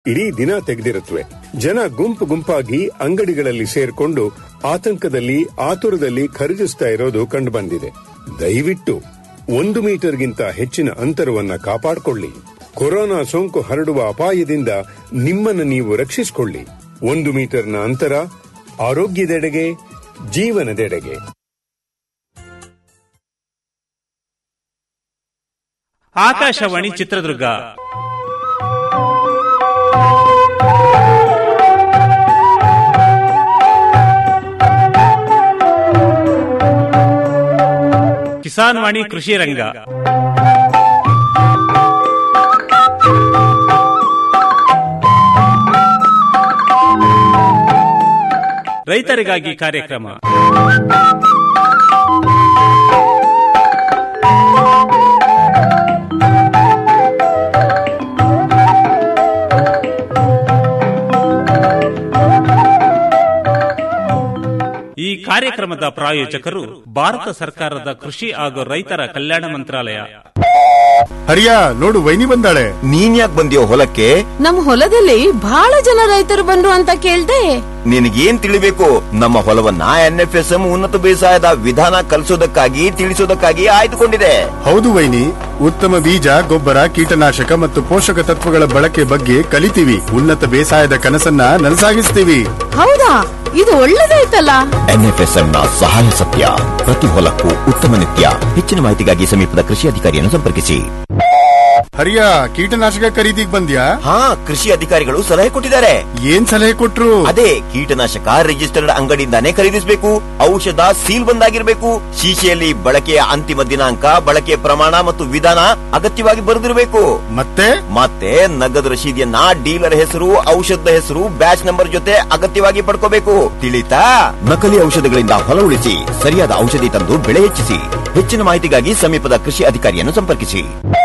ಇಡೀ ದಿನ ತೆಗೆದಿರುತ್ತವೆ ಜನ ಗುಂಪು ಗುಂಪಾಗಿ ಅಂಗಡಿಗಳಲ್ಲಿ ಸೇರ್ಕೊಂಡು ಆತಂಕದಲ್ಲಿ ಆತುರದಲ್ಲಿ ಖರೀದಿಸ್ತಾ ಇರೋದು ಕಂಡುಬಂದಿದೆ ದಯವಿಟ್ಟು ಒಂದು ಮೀಟರ್ಗಿಂತ ಹೆಚ್ಚಿನ ಅಂತರವನ್ನ ಕಾಪಾಡಿಕೊಳ್ಳಿ ಕೊರೋನಾ ಸೋಂಕು ಹರಡುವ ಅಪಾಯದಿಂದ ನಿಮ್ಮನ್ನು ನೀವು ರಕ್ಷಿಸಿಕೊಳ್ಳಿ ಒಂದು ಮೀಟರ್ನ ಅಂತರ ಆರೋಗ್ಯದೆಡೆಗೆ ಜೀವನದೆಡೆಗೆ ಆಕಾಶವಾಣಿ ಚಿತ್ರದುರ್ಗ ಕಿಸಾನ್ ವಾಣಿ ಕೃಷಿ ರಂಗ ರೈತರಿಗಾಗಿ ಕಾರ್ಯಕ್ರಮ ಈ ಕಾರ್ಯಕ್ರಮದ ಪ್ರಾಯೋಜಕರು ಭಾರತ ಸರ್ಕಾರದ ಕೃಷಿ ಹಾಗೂ ರೈತರ ಕಲ್ಯಾಣ ಮಂತ್ರಾಲಯ ಹರಿಯಾ ನೋಡು ವೈನಿ ಬಂದಾಳೆ ನೀನ್ ಯಾಕೆ ಬಂದಿಯೋ ಹೊಲಕ್ಕೆ ನಮ್ ಹೊಲದಲ್ಲಿ ಬಹಳ ಜನ ರೈತರು ಬಂದ್ರು ಅಂತ ಕೇಳ್ದೆ ನಿನಗೇನ್ ತಿಳಿಬೇಕು ನಮ್ಮ ಹೊಲವನ್ನ ಎನ್ಎಫ್ಎಸ್ಎಂ ಉನ್ನತ ಬೇಸಾಯದ ವಿಧಾನ ಕಲಿಸೋದಕ್ಕಾಗಿ ತಿಳಿಸೋದಕ್ಕಾಗಿ ಆಯ್ದುಕೊಂಡಿದೆ ಹೌದು ವೈನಿ ಉತ್ತಮ ಬೀಜ ಗೊಬ್ಬರ ಕೀಟನಾಶಕ ಮತ್ತು ಪೋಷಕ ತತ್ವಗಳ ಬಳಕೆ ಬಗ್ಗೆ ಕಲಿತೀವಿ ಉನ್ನತ ಬೇಸಾಯದ ಕನಸನ್ನ ನನಸಾಗಿಸ್ತೀವಿ ಹೌದಾ ಇದು ಒಳ್ಳೇದಾಯ್ತಲ್ಲ ಎನ್ಎಫ್ಎಸ್ಎಂ ನ ಸಹಾಯ ಸತ್ಯ ಪ್ರತಿ ಹೊಲಕ್ಕೂ ಉತ್ತಮ ನಿತ್ಯ ಹೆಚ್ಚಿನ ಮಾಹಿತಿಗಾಗಿ ಸಮೀಪದ ಕೃಷಿ ಅಧಿಕಾರಿಯನ್ನು ಸಂಪರ್ಕಿಸಿ ಹರಿಯಾ ಕೀಟನಾಶಕ ಖರೀದಿಗ್ ಬಂದ್ಯಾ ಹಾ ಕೃಷಿ ಅಧಿಕಾರಿಗಳು ಸಲಹೆ ಕೊಟ್ಟಿದ್ದಾರೆ ಏನ್ ಸಲಹೆ ಕೊಟ್ರು ಅದೇ ಕೀಟನಾಶಕ ರಿಜಿಸ್ಟರ್ಡ್ ಅಂಗಡಿಯಿಂದಾನೇ ಖರೀದಿಸಬೇಕು ಔಷಧ ಸೀಲ್ ಬಂದಾಗಿರ್ಬೇಕು ಶೀಶೆಯಲ್ಲಿ ಬಳಕೆಯ ಅಂತಿಮ ದಿನಾಂಕ ಬಳಕೆಯ ಪ್ರಮಾಣ ಮತ್ತು ವಿಧಾನ ಅಗತ್ಯವಾಗಿ ಬರೆದಿರಬೇಕು ಮತ್ತೆ ಮತ್ತೆ ನಗದು ರಶೀದಿಯನ್ನ ಡೀಲರ್ ಹೆಸರು ಔಷಧದ ಹೆಸರು ಬ್ಯಾಚ್ ನಂಬರ್ ಜೊತೆ ಅಗತ್ಯವಾಗಿ ಪಡ್ಕೋಬೇಕು ತಿಳಿತಾ ನಕಲಿ ಔಷಧಗಳಿಂದ ಹೊಲ ಉಳಿಸಿ ಸರಿಯಾದ ಔಷಧಿ ತಂದು ಬೆಳೆ ಹೆಚ್ಚಿಸಿ ಹೆಚ್ಚಿನ ಮಾಹಿತಿಗಾಗಿ ಸಮೀಪದ ಕೃಷಿ ಅಧಿಕಾರಿಯನ್ನು ಸಂಪರ್ಕಿಸಿ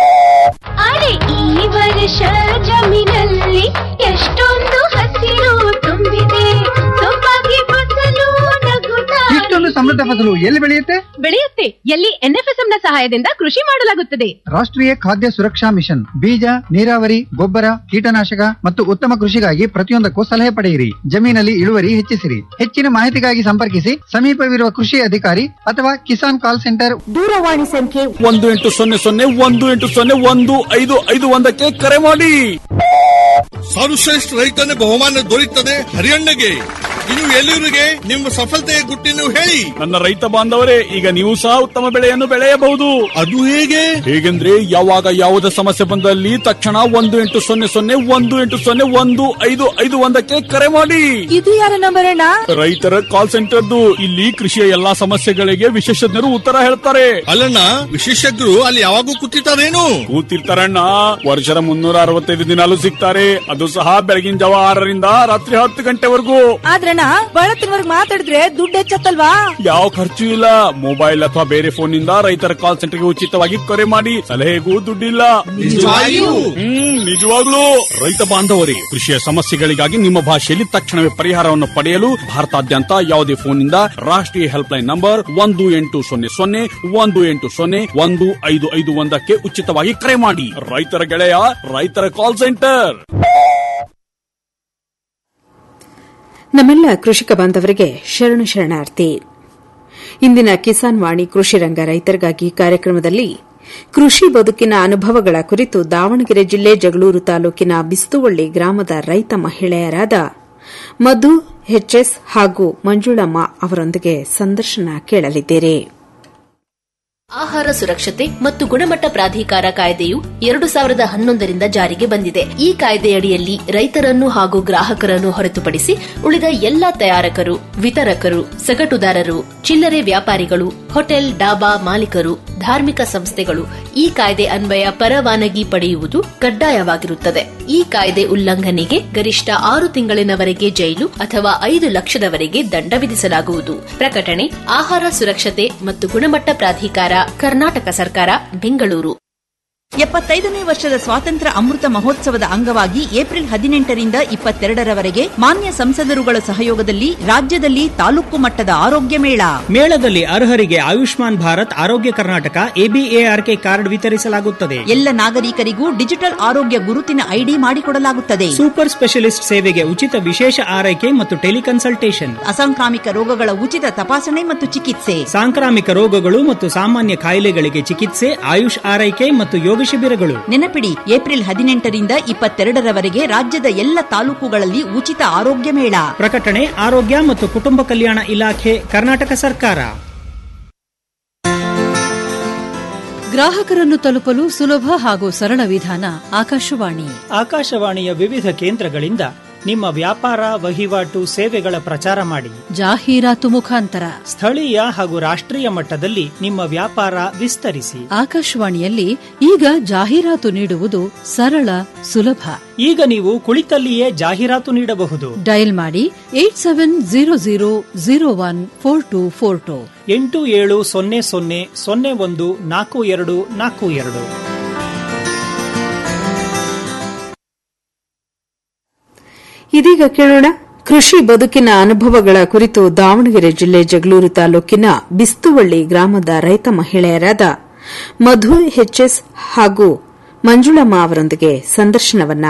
ಅರೆ ಈ ವರ್ಷ ಜಮೀನಲ್ಲಿ ಎಷ್ಟೊಂದು ಹಸಿರು ತುಂಬಿದೆ ಸೊಬಗೆ ಫಸಲು ನಗುತ್ತಾ ಇಷ್ಟೊಂದು ಸಮೃದ್ಧ ಫಸಲು ಎಲ್ಲಿ ಬೆಳೆಯುತ್ತೆ ಬೆಳೆಯುತ್ತೆ ಎಲ್ಲಿ ಎನ್ಎಫ್ಎಸ್ಎಂ ನ ಸಹಾಯದಿಂದ ಕೃಷಿ ಮಾಡಲಾಗುತ್ತದೆ ರಾಷ್ಟ್ರೀಯ ಖಾದ್ಯ ಸುರಕ್ಷಾ ಮಿಷನ್ ಬೀಜ ನೀರಾವರಿ ಗೊಬ್ಬರ ಕೀಟನಾಶಕ ಮತ್ತು ಉತ್ತಮ ಕೃಷಿಗಾಗಿ ಪ್ರತಿಯೊಂದಕ್ಕೂ ಸಲಹೆ ಪಡೆಯಿರಿ ಜಮೀನಲ್ಲಿ ಇಳುವರಿ ಹೆಚ್ಚಿಸಿರಿ ಹೆಚ್ಚಿನ ಮಾಹಿತಿಗಾಗಿ ಸಂಪರ್ಕಿಸಿ ಸಮೀಪವಿರುವ ಕೃಷಿ ಅಧಿಕಾರಿ ಅಥವಾ ಕಿಸಾನ್ ಕಾಲ್ ಸೆಂಟರ್ ದೂರವಾಣಿ ಸಂಖ್ಯೆ ಒಂದು ಎಂಟು ಸೊನ್ನೆ ಸೊನ್ನೆ ಒಂದು ಎಂಟು ಸೊನ್ನೆ ಒಂದು ಐದು ಐದು ಒಂದಕ್ಕೆ ಕರೆ ಮಾಡಿ ಸರ್ವಶ್ರೇಷ್ಠ ರೈತನ ಬಹುಮಾನ ದೊರೆಯುತ್ತದೆ ಹರಿಯಣ್ಣಗೆ ಇನ್ನು ಎಲ್ಲಿವರಿಗೆ ನಿಮ್ಮ ಸಫಲತೆಯ ಗುಟ್ಟಿನ ಹೇಳಿ ನನ್ನ ರೈತ ಬಾಂಧವರೇ ಈಗ ನೀವು ಸಹ ಉತ್ತಮ ಬೆಳೆಯನ್ನು ಬೆಳೆಯಬಹುದು ಅದು ಹೇಗೆ ಹೇಗೆಂದ್ರೆ ಯಾವಾಗ ಯಾವುದೇ ಸಮಸ್ಯೆ ಬಂದಲ್ಲಿ ತಕ್ಷಣ ಒಂದು ಎಂಟು ಸೊನ್ನೆ ಸೊನ್ನೆ ಒಂದು ಎಂಟು ಸೊನ್ನೆ ಒಂದು ಐದು ಐದು ಒಂದಕ್ಕೆ ಕರೆ ಮಾಡಿ ಇದು ಯಾರ ನಂಬರ್ ಅಣ್ಣ ರೈತರ ಕಾಲ್ ಸೆಂಟರ್ದು ಇಲ್ಲಿ ಕೃಷಿಯ ಎಲ್ಲಾ ಸಮಸ್ಯೆಗಳಿಗೆ ವಿಶೇಷಜ್ಞರು ಉತ್ತರ ಹೇಳ್ತಾರೆ ಅಲ್ಲಣ್ಣ ವಿಶೇಷಜ್ಞರು ಅಲ್ಲಿ ಯಾವಾಗೂ ಕೂತಿರ್ತಾರೇನು ಕೂತಿರ್ತಾರಣ್ಣ ವರ್ಷದ ಮುನ್ನೂರ ಅರವತ್ತೈದು ದಿನಾಲು ಸಿಗ್ತಾರೆ ಅದು ಸಹ ಬೆಳಗಿನ ಜಾವ ಆರರಿಂದ ರಾತ್ರಿ ಹತ್ತು ಗಂಟೆವರೆಗೂ ಆದ್ರಣ್ಣ ಬಹಳ ತಿಂಗಳಿಗೆ ಮಾತಾಡಿದ್ರೆ ದುಡ್ಡು ಹೆಚ್ಚತ್ತಲ್ವಾ ಯಾವ ಖರ್ಚು ಇಲ್ಲ ಮೊಬೈಲ್ ಅಥವಾ ಬೇರೆ ಫೋನ್ ನಿಂದ ರೈತರ ಕಾಲ್ ಸೆಂಟರ್ಗೆ ಉಚಿತವಾಗಿ ಕರೆ ಮಾಡಿ ಸಲಹೆಗೂ ದುಡ್ಡಿಲ್ಲ ನಿಜವಾಗಿಯೂ? ಹ್ಮ್ ನಿಜವಾಗ್ಲೂ ರೈತ ಬಾಂಧವರೇ ಕೃಷಿಯ ಸಮಸ್ಯೆಗಳಿಗಾಗಿ ನಿಮ್ಮ ಭಾಷೆಯಲ್ಲಿ ತಕ್ಷಣವೇ ಪರಿಹಾರವನ್ನು ಪಡೆಯಲು ಭಾರತಾದ್ಯಂತ ಯಾವುದೇ ಫೋನ್ ನಿಂದ ರಾಷ್ಟ್ರೀಯ ಹೆಲ್ಪ್ ಲೈನ್ ನಂಬರ್ ಒಂದು ಎಂಟು ಸೊನ್ನೆ ಸೊನ್ನೆ ಒಂದು ಎಂಟು ಸೊನ್ನೆ ಒಂದು ಐದು ಐದು ಒಂದಕ್ಕೆ ಉಚಿತವಾಗಿ ಕರೆ ಮಾಡಿ ರೈತರ ಗೆಳೆಯ ರೈತರ ಕಾಲ್ ಸೆಂಟರ್ ನಮ್ಮೆಲ್ಲ ಕೃಷಿಕ ಬಾಂಧವರಿಗೆ ಶರಣು ಶರಣಾರ್ಥಿ ಇಂದಿನ ಕಿಸಾನ್ ವಾಣಿ ಕೃಷಿ ರಂಗ ರೈತರಿಗಾಗಿ ಕಾರ್ಯಕ್ರಮದಲ್ಲಿ ಕೃಷಿ ಬದುಕಿನ ಅನುಭವಗಳ ಕುರಿತು ದಾವಣಗೆರೆ ಜಿಲ್ಲೆ ಜಗಳೂರು ತಾಲೂಕಿನ ಬಿಸ್ತುವಳ್ಳಿ ಗ್ರಾಮದ ರೈತ ಮಹಿಳೆಯರಾದ ಮಧು ಎಚ್ಎಸ್ ಹಾಗೂ ಮಂಜುಳಮ್ಮ ಅವರೊಂದಿಗೆ ಸಂದರ್ಶನ ಕೇಳಲಿದ್ದೀರಿ ಆಹಾರ ಸುರಕ್ಷತೆ ಮತ್ತು ಗುಣಮಟ್ಟ ಪ್ರಾಧಿಕಾರ ಕಾಯ್ದೆಯು ಎರಡು ಸಾವಿರದ ಹನ್ನೊಂದರಿಂದ ಜಾರಿಗೆ ಬಂದಿದೆ ಈ ಕಾಯ್ದೆಯಡಿಯಲ್ಲಿ ರೈತರನ್ನು ಹಾಗೂ ಗ್ರಾಹಕರನ್ನು ಹೊರತುಪಡಿಸಿ ಉಳಿದ ಎಲ್ಲಾ ತಯಾರಕರು ವಿತರಕರು ಸಗಟುದಾರರು ಚಿಲ್ಲರೆ ವ್ಯಾಪಾರಿಗಳು ಹೋಟೆಲ್ ಡಾಬಾ ಮಾಲೀಕರು ಧಾರ್ಮಿಕ ಸಂಸ್ಥೆಗಳು ಈ ಕಾಯ್ದೆ ಅನ್ವಯ ಪರವಾನಗಿ ಪಡೆಯುವುದು ಕಡ್ಡಾಯವಾಗಿರುತ್ತದೆ ಈ ಕಾಯ್ದೆ ಉಲ್ಲಂಘನೆಗೆ ಗರಿಷ್ಠ ಆರು ತಿಂಗಳಿನವರೆಗೆ ಜೈಲು ಅಥವಾ ಐದು ಲಕ್ಷದವರೆಗೆ ದಂಡ ವಿಧಿಸಲಾಗುವುದು ಪ್ರಕಟಣೆ ಆಹಾರ ಸುರಕ್ಷತೆ ಮತ್ತು ಗುಣಮಟ್ಟ ಪ್ರಾಧಿಕಾರ ಕರ್ನಾಟಕ ಸರ್ಕಾರ ಬೆಂಗಳೂರು ಎಪ್ಪತ್ತೈದನೇ ವರ್ಷದ ಸ್ವಾತಂತ್ರ್ಯ ಅಮೃತ ಮಹೋತ್ಸವದ ಅಂಗವಾಗಿ ಏಪ್ರಿಲ್ ಹದಿನೆಂಟರಿಂದ ಇಪ್ಪತ್ತೆರಡರವರೆಗೆ ಮಾನ್ಯ ಸಂಸದರುಗಳ ಸಹಯೋಗದಲ್ಲಿ ರಾಜ್ಯದಲ್ಲಿ ತಾಲೂಕು ಮಟ್ಟದ ಆರೋಗ್ಯ ಮೇಳ ಮೇಳದಲ್ಲಿ ಅರ್ಹರಿಗೆ ಆಯುಷ್ಮಾನ್ ಭಾರತ್ ಆರೋಗ್ಯ ಕರ್ನಾಟಕ ಎಬಿಎಆರ್ಕೆ ಕಾರ್ಡ್ ವಿತರಿಸಲಾಗುತ್ತದೆ ಎಲ್ಲ ನಾಗರಿಕರಿಗೂ ಡಿಜಿಟಲ್ ಆರೋಗ್ಯ ಗುರುತಿನ ಐಡಿ ಮಾಡಿಕೊಡಲಾಗುತ್ತದೆ ಸೂಪರ್ ಸ್ಪೆಷಲಿಸ್ಟ್ ಸೇವೆಗೆ ಉಚಿತ ವಿಶೇಷ ಆರೈಕೆ ಮತ್ತು ಟೆಲಿಕನ್ಸಲ್ಟೇಷನ್ ಅಸಾಂಕ್ರಾಮಿಕ ರೋಗಗಳ ಉಚಿತ ತಪಾಸಣೆ ಮತ್ತು ಚಿಕಿತ್ಸೆ ಸಾಂಕ್ರಾಮಿಕ ರೋಗಗಳು ಮತ್ತು ಸಾಮಾನ್ಯ ಕಾಯಿಲೆಗಳಿಗೆ ಚಿಕಿತ್ಸೆ ಆಯುಷ್ ಆರೈಕೆ ಮತ್ತು ಯೋಗ ಶಿಬಿರಗಳು ನೆನಪಿಡಿ ಏಪ್ರಿಲ್ ಹದಿನೆಂಟರಿಂದ ಇಪ್ಪತ್ತೆರಡರವರೆಗೆ ರಾಜ್ಯದ ಎಲ್ಲ ತಾಲೂಕುಗಳಲ್ಲಿ ಉಚಿತ ಆರೋಗ್ಯ ಮೇಳ ಪ್ರಕಟಣೆ ಆರೋಗ್ಯ ಮತ್ತು ಕುಟುಂಬ ಕಲ್ಯಾಣ ಇಲಾಖೆ ಕರ್ನಾಟಕ ಸರ್ಕಾರ ಗ್ರಾಹಕರನ್ನು ತಲುಪಲು ಸುಲಭ ಹಾಗೂ ಸರಳ ವಿಧಾನ ಆಕಾಶವಾಣಿ ಆಕಾಶವಾಣಿಯ ವಿವಿಧ ಕೇಂದ್ರಗಳಿಂದ ನಿಮ್ಮ ವ್ಯಾಪಾರ ವಹಿವಾಟು ಸೇವೆಗಳ ಪ್ರಚಾರ ಮಾಡಿ ಜಾಹೀರಾತು ಮುಖಾಂತರ ಸ್ಥಳೀಯ ಹಾಗೂ ರಾಷ್ಟ್ರೀಯ ಮಟ್ಟದಲ್ಲಿ ನಿಮ್ಮ ವ್ಯಾಪಾರ ವಿಸ್ತರಿಸಿ ಆಕಾಶವಾಣಿಯಲ್ಲಿ ಈಗ ಜಾಹೀರಾತು ನೀಡುವುದು ಸರಳ ಸುಲಭ ಈಗ ನೀವು ಕುಳಿತಲ್ಲಿಯೇ ಜಾಹೀರಾತು ನೀಡಬಹುದು ಡಯಲ್ ಮಾಡಿ eight seven zero zero zero one four two four two ಎಂಟು ಏಳು ಸೊನ್ನೆ ಸೊನ್ನೆ ಸೊನ್ನೆ ಒಂದು ನಾಲ್ಕು ಎರಡು ನಾಲ್ಕು ಎರಡು ಇದೀಗ ಕೇಳೋಣ ಕೃಷಿ ಬದುಕಿನ ಅನುಭವಗಳ ಕುರಿತು ದಾವಣಗೆರೆ ಜಿಲ್ಲೆ ಜಗಳೂರು ತಾಲೂಕಿನ ಬಿಸ್ತುವಳ್ಳಿ ಗ್ರಾಮದ ರೈತ ಮಹಿಳೆಯರಾದ ಮಧು ಎಚ್ಎಸ್ ಹಾಗೂ ಮಂಜುಳಮ್ಮ ಅವರೊಂದಿಗೆ ಸಂದರ್ಶನವನ್ನ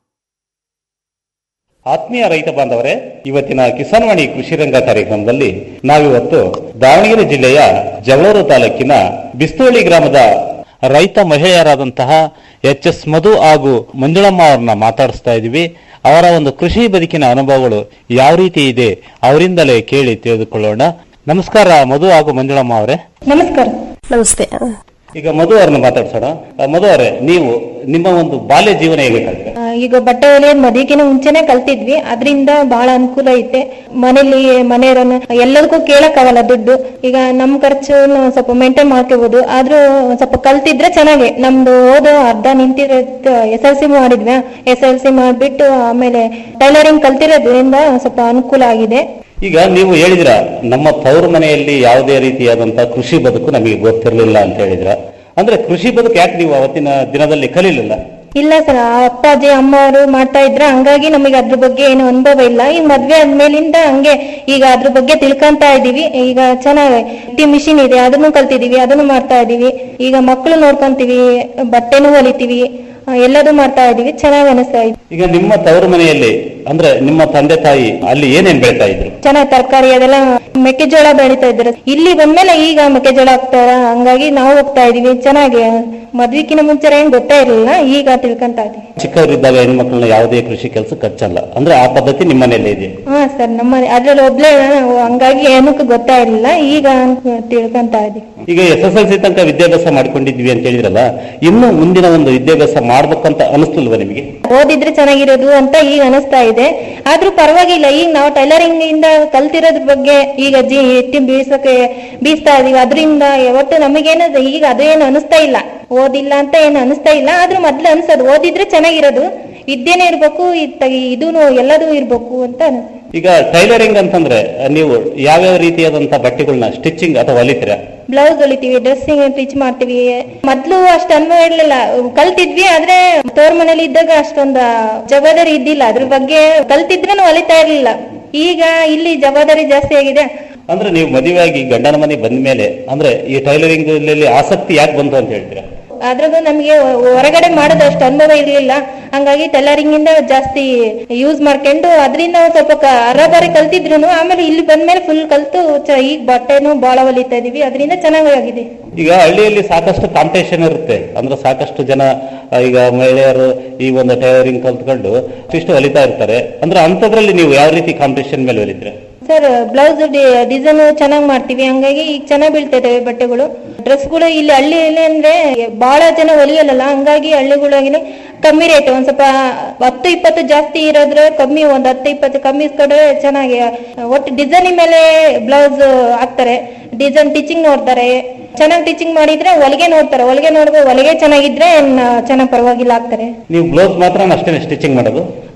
ಆತ್ಮೀಯ ರೈತ ಬಾಂಧವರೇ ಇವತ್ತಿನ ಕಿಸಾನ್ವಾಣಿ ಕೃಷಿ ರಂಗ ಕಾರ್ಯಕ್ರಮದಲ್ಲಿ ನಾವಿವತ್ತು ದಾವಣಗೆರೆ ಜಿಲ್ಲೆಯ ಜಗಳೂರು ತಾಲೂಕಿನ ಬಿಸ್ತೋಳಿ ಗ್ರಾಮದ ರೈತ ಮಹಿಳೆಯರಾದಂತಹ ಎಚ್ ಎಸ್ ಮಧು ಹಾಗೂ ಮಂಜುಳಮ್ಮ ಅವರನ್ನ ಮಾತಾಡಿಸ್ತಾ ಇದ್ದೀವಿ ಅವರ ಒಂದು ಕೃಷಿ ಬದುಕಿನ ಅನುಭವಗಳು ಯಾವ ರೀತಿ ಇದೆ ಅವರಿಂದಲೇ ಕೇಳಿ ತಿಳಿದುಕೊಳ್ಳೋಣ ನಮಸ್ಕಾರ ಮಧು ಹಾಗೂ ಮಂಜುಳಮ್ಮ ಅವರೇ ನಮಸ್ಕಾರ ನಮಸ್ತೆ ಈಗ ಮಧು ಅವರನ್ನ ಮಾತಾಡ್ಸೋಣ ಆ, ಮಧು ಅವರೇ ನೀವು ನಿಮ್ಮ ಒಂದು ಬಾಲ್ಯ ಜೀವನ ಹೇಗೆ ಕಳೆದಿದೆ ಆ, ಈಗ ಬಟ್ಟೆ ಹೊಲಿಯೋದ್ ಮದುವೆಗಿನ ಮುಂಚೆನೆ ಕಲ್ತಿದ್ವಿ ಅದರಿಂದ ಬಹಳ ಅನುಕೂಲ ಐತೆ ಮನೇಲಿ ಮನೆಯವರನ್ನ ಎಲ್ಲದಕ್ಕೂ ಕೇಳಕ್ ಆಗಲ್ಲ ದುಡ್ಡು ಈಗ ನಮ್ ಖರ್ಚು ಸ್ವಲ್ಪ ಮೇಂಟೈನ್ ಮಾಡ್ಕೋಬಹುದು ಆದ್ರೂ ಒಂದ್ ಸ್ವಲ್ಪ ಕಲ್ತಿದ್ರೆ ಚೆನ್ನಾಗಿ ನಮ್ದು ಓದೋ ಅರ್ಧ ನಿಂತಿರೋದು ಎಸ್ ಎಲ್ ಸಿ ಮಾಡಿದ್ವಿ ಎಸ್ ಎಲ್ ಸಿ ಮಾಡ್ಬಿಟ್ಟು ಆಮೇಲೆ ಟೈಲರಿಂಗ್ ಕಲ್ತಿರೋದ್ರಿಂದ ಸ್ವಲ್ಪ ಅನುಕೂಲ ಆಗಿದೆ ಈಗ ನೀವು ಹೇಳಿದ್ರ ನಮ್ಮ ತವರು ಮನೆಯಲ್ಲಿ ಯಾವುದೇ ರೀತಿಯಾದಂತಹ ಕೃಷಿ ಬದುಕು ನಮಗೆ ಗೊತ್ತಿರಲಿಲ್ಲ ಅಂತ ಹೇಳಿದ್ರ ಅಂದ್ರೆ ಕೃಷಿ ಬದುಕು ಯಾಕೆ ನೀವು ಅವತ್ತಿನ ದಿನದಲ್ಲಿ ಕಲೀಲಿಲ್ಲ ಇಲ್ಲ ಸರ್ ಅಪ್ಪಾಜಿ ಅಮ್ಮವರು ಮಾಡ್ತಾ ಇದ್ರ ಹಂಗಾಗಿ ನಮಗೆ ಅದ್ರ ಬಗ್ಗೆ ಏನು ಅನುಭವ ಇಲ್ಲ ಈಗ ಮದ್ವೆ ಆದ್ಮೇಲಿಂದ ಹಂಗೆ ಈಗ ಅದ್ರ ಬಗ್ಗೆ ತಿಳ್ಕೊಂತ ಇದೀವಿ ಈಗ ಚೆನ್ನಾಗಿ ಮಿಷಿನ್ ಇದೆ ಅದನ್ನು ಕಲ್ತಿದೀವಿ ಅದನ್ನು ಮಾಡ್ತಾ ಇದೀವಿ ಈಗ ಮಕ್ಕಳು ನೋಡ್ಕೊಂತೀವಿ ಬಟ್ಟೆನೂ ಹೊಲಿತೀವಿ ಆ, ಎಲ್ಲದೂ ಮಾಡ್ತಾ ಇದೀವಿ ಚೆನ್ನಾಗಿ ಅನಿಸ್ತಾ ಇದೆ ಈಗ ನಿಮ್ಮ ತವರು ಮನೆಯಲ್ಲಿ ಅಂದ್ರೆ ನಿಮ್ಮ ತಂದೆ ತಾಯಿ ಅಲ್ಲಿ ಏನೇನ್ ಬೆಳಿತಾ ಇದ್ರು ಚೆನ್ನಾಗಿ ತರಕಾರಿ ಅದೆಲ್ಲ ಮೆಕ್ಕೆಜೋಳ ಬೆಳೀತಾ ಇದ್ದಾರೆ ಇಲ್ಲಿ ಬಂದ್ಮೇಲೆ ಈಗ ಮೆಕ್ಕೆಜೋಳ ಹಾಕ್ತಾರ ಹಂಗಾಗಿ ನಾವು ಹೋಗ್ತಾ ಇದೀವಿ ಚೆನ್ನಾಗಿ ಮದ್ವಿಕಿನ ಮುಂಚೆ ಏನ್ ಗೊತ್ತೇ ಇರಲಿಲ್ಲ ಈಗ ತಿಳ್ಕೊಂತ ಇದೀವಿ ಚಿಕ್ಕವರಿದ್ದಾಗ ಹೆಣ್ಮಕ್ಳನ್ನ ಯಾವುದೇ ಕೃಷಿ ಕೆಲಸ ಖರ್ಚಲ್ಲ ಅಂದ್ರೆ ಆ ಪದ್ಧತಿ ನಿಮ್ಮ ಮನೆಯಲ್ಲೇ ಇದೆ ಹಾ ಸರ್ ನಮ್ಮ ಅದ್ರಲ್ಲಿ ಒಬ್ಳೆ ನಾವು ಹಂಗಾಗಿ ಏನಕ್ಕೂ ಗೊತ್ತಾ ಇರಲಿಲ್ಲ ಈಗ ತಿಳ್ಕೊಂತ ಇದೀವಿ ಈಗ ಎಸ್ ಎಸ್ ಎಲ್ ಸಿ ತನಕ ವಿದ್ಯಾಭ್ಯಾಸ ಮಾಡ್ಕೊಂಡಿದ್ವಿ ಅಂತ ಹೇಳಿದ್ರಲ್ಲ ಇನ್ನು ಮುಂದಿನ ಒಂದು ವಿದ್ಯಾಭ್ಯಾಸ ಮಾಡ್ಬೇಕಂತ ಅನಿಸ್ತಿಲ್ವಾ ನಿಮಗೆ ಓದಿದ್ರೆ ಚೆನ್ನಾಗಿರೋದು ಅಂತ ಈಗ ಅನಿಸ್ತಾ ಇದೆ ಆದ್ರೂ ಪರವಾಗಿಲ್ಲ ಈಗ ನಾವು ಟೈಲರಿಂಗ್ ಇಂದ ಕಲ್ತಿರೋದ್ರ ಬಗ್ಗೆ ಈಗ ಜಿ ಎತ್ತಿ ಬೀಸಕ್ಕೆ ಬೀಸ್ತಾ ಇದೀವಿ ಅದರಿಂದ ಒಟ್ಟು ನಮಗೇನು ಈಗ ಅದೇನು ಅನಿಸ್ತಾ ಇಲ್ಲ ಓದಿಲ್ಲ ಅಂತ ಏನು ಅನಿಸ್ತಾ ಇಲ್ಲ ಆದ್ರೂ ಮೊದ್ಲು ಅನ್ಸೋದು ಓದಿದ್ರೆ ಚೆನ್ನಾಗಿರೋದು ವಿದ್ಯೆನೇ ಇರ್ಬೇಕು ಇದೂ ಎಲ್ಲದೂ ಇರ್ಬೇಕು ಅಂತ ಅನ್ಸುತ್ತೆ ಈಗ ಟೈಲರಿಂಗ್ ಅಂತಂದ್ರೆ ನೀವು ಯಾವ್ಯಾವ ರೀತಿಯಾದಂತ ಬಟ್ಟೆಗಳನ್ನ ಸ್ಟಿಚಿಂಗ್ ಅಥವಾ ಹೊಲಿತೀರಾ ಬ್ಲೌಸ್ ಹೊಲಿತೀವಿ ಡ್ರೆಸ್ಸಿಂಗ್ ಸ್ಟಿಚ್ ಮಾಡ್ತೀವಿ ಮೊದ್ಲು ಅಷ್ಟು ಅನುಭವ ಇರ್ಲಿಲ್ಲ ಕಲ್ತಿದ್ವಿ ಆದ್ರೆ ತೋರ್ ಮನೇಲಿ ಇದ್ದಾಗ ಅಷ್ಟೊಂದು ಜವಾಬ್ದಾರಿ ಇದ್ದಿಲ್ಲ ಅದ್ರ ಬಗ್ಗೆ ಕಲ್ತಿದ್ರೂ ಹೊಲಿತಾ ಇರ್ಲಿಲ್ಲ ಈಗ ಇಲ್ಲಿ ಜವಾಬ್ದಾರಿ ಜಾಸ್ತಿ ಆಗಿದೆ ಅಂದ್ರೆ ನೀವು ಮದುವೆಯಾಗಿ ಗಂಡನ ಮನೆ ಬಂದ ಮೇಲೆ ಅಂದ್ರೆ ಈ ಟೈಲರಿಂಗ್ ಆಸಕ್ತಿ ಯಾಕೆ ಬಂತು ಅಂತ ಹೇಳ್ತೀರಾ ಅದ್ರಾಗೂ ನಮ್ಗೆ ಹೊರಗಡೆ ಮಾಡೋದು ಅಷ್ಟು ಅನುಭವ ಇರ್ಲಿಲ್ಲ ಹಂಗಾಗಿ ಟೈಲರಿಂಗ್ ಇಂದ ಜಾಸ್ತಿ ಯೂಸ್ ಮಾಡ್ಕೊಂಡು ಅದರಿಂದ ಒಂದ್ ಸ್ವಲ್ಪ ಕ- ಅರಬರಿ ಕಲ್ತಿದ್ರು ಆಮೇಲೆ ಇಲ್ಲಿ ಬಂದ್ಮೇಲೆ ಫುಲ್ ಕಲ್ತು ಚ- ಈಗ ಬಟ್ಟೆನೂ ಬಾಳ ಹೊಲಿತಾ ಇದೀವಿ ಅದರಿಂದ ಚೆನ್ನಾಗಿ ಆಗಿದೆ ಈಗ ಹಳ್ಳಿಯಲ್ಲಿ ಸಾಕಷ್ಟು ಕಾಂಪಿಟೇಷನ್ ಇರುತ್ತೆ ಅಂದ್ರೆ ಸಾಕಷ್ಟು ಜನ ಆ, ಈಗ ಮಹಿಳೆಯರು ಈ ಒಂದು ಟೈಲರಿಂಗ್ ಕಲ್ತ್ಕೊಂಡು ಇಷ್ಟು ಹೊಲಿತಾ ಇರ್ತಾರೆ ಅಂದ್ರೆ ಅಂತದ್ರಲ್ಲಿ ನೀವು ಯಾವ ರೀತಿ ಕಾಂಪಿಟೇಷನ್ ಮೇಲೆ ಹೊಲಿದ್ರೆ ಸರ್ ಬ್ಲೌಸ್ ಡಿಸೈನ್ ಚೆನ್ನಾಗಿ ಮಾಡ್ತೀವಿ ಹಂಗಾಗಿ ಈಗ ಚೆನ್ನಾಗಿ ಬೀಳ್ತಾ ಇದಾವೆ ಬಟ್ಟೆಗಳು ಡ್ರೆಸ್ಗಳು ಇಲ್ಲಿ ಹಳ್ಳಿಯಲ್ಲಿ ಅಂದ್ರೆ ಬಹಳ ಜನ ಹೊಲಿಯಲ್ಲ ಹಂಗಾಗಿ ಹಳ್ಳಿಗಳಾಗಿನೇ ಕಮ್ಮಿ ರೇಟ್ ಒಂದ್ ಸ್ವಲ್ಪ ಹತ್ತು ಇಪ್ಪತ್ತು ಜಾಸ್ತಿ ಇರೋದ್ರೆ ಕಮ್ಮಿ ಒಂದ್ ಹತ್ತು ಇಪ್ಪತ್ತು ಕಮ್ಮಿ ಇಸ್ಕೊಂಡ್ರೆ ಚೆನ್ನಾಗಿ ಒಟ್ಟು ಡಿಸೈನ್ ಮೇಲೆ ಬ್ಲೌಸ್ ಹಾಕ್ತಾರೆ ಡಿಸೈನ್ ಟೀಚಿಂಗ್ ನೋಡ್ತಾರೆ ಚೆನ್ನಾಗಿ ಟೀಚಿಂಗ್ ಮಾಡಿದ್ರೆ ಹೊಲಿಗೆ ನೋಡ್ತಾರೆ ಹೊಲಿಗೆ ನೋಡ್ಬೋದು ಹೊಲಿಗೆ ಚೆನ್ನಾಗಿದ್ರೆ ಚೆನ್ನಾಗಿ ಪರವಾಗಿಲ್ಲ ಹಾಕ್ತಾರೆ ನೀವು ಬ್ಲೌಸ್ ಮಾತ್ರ ಅಷ್ಟೇ ಸ್ಟಿಚಿಂಗ್ ಮಾಡೋದು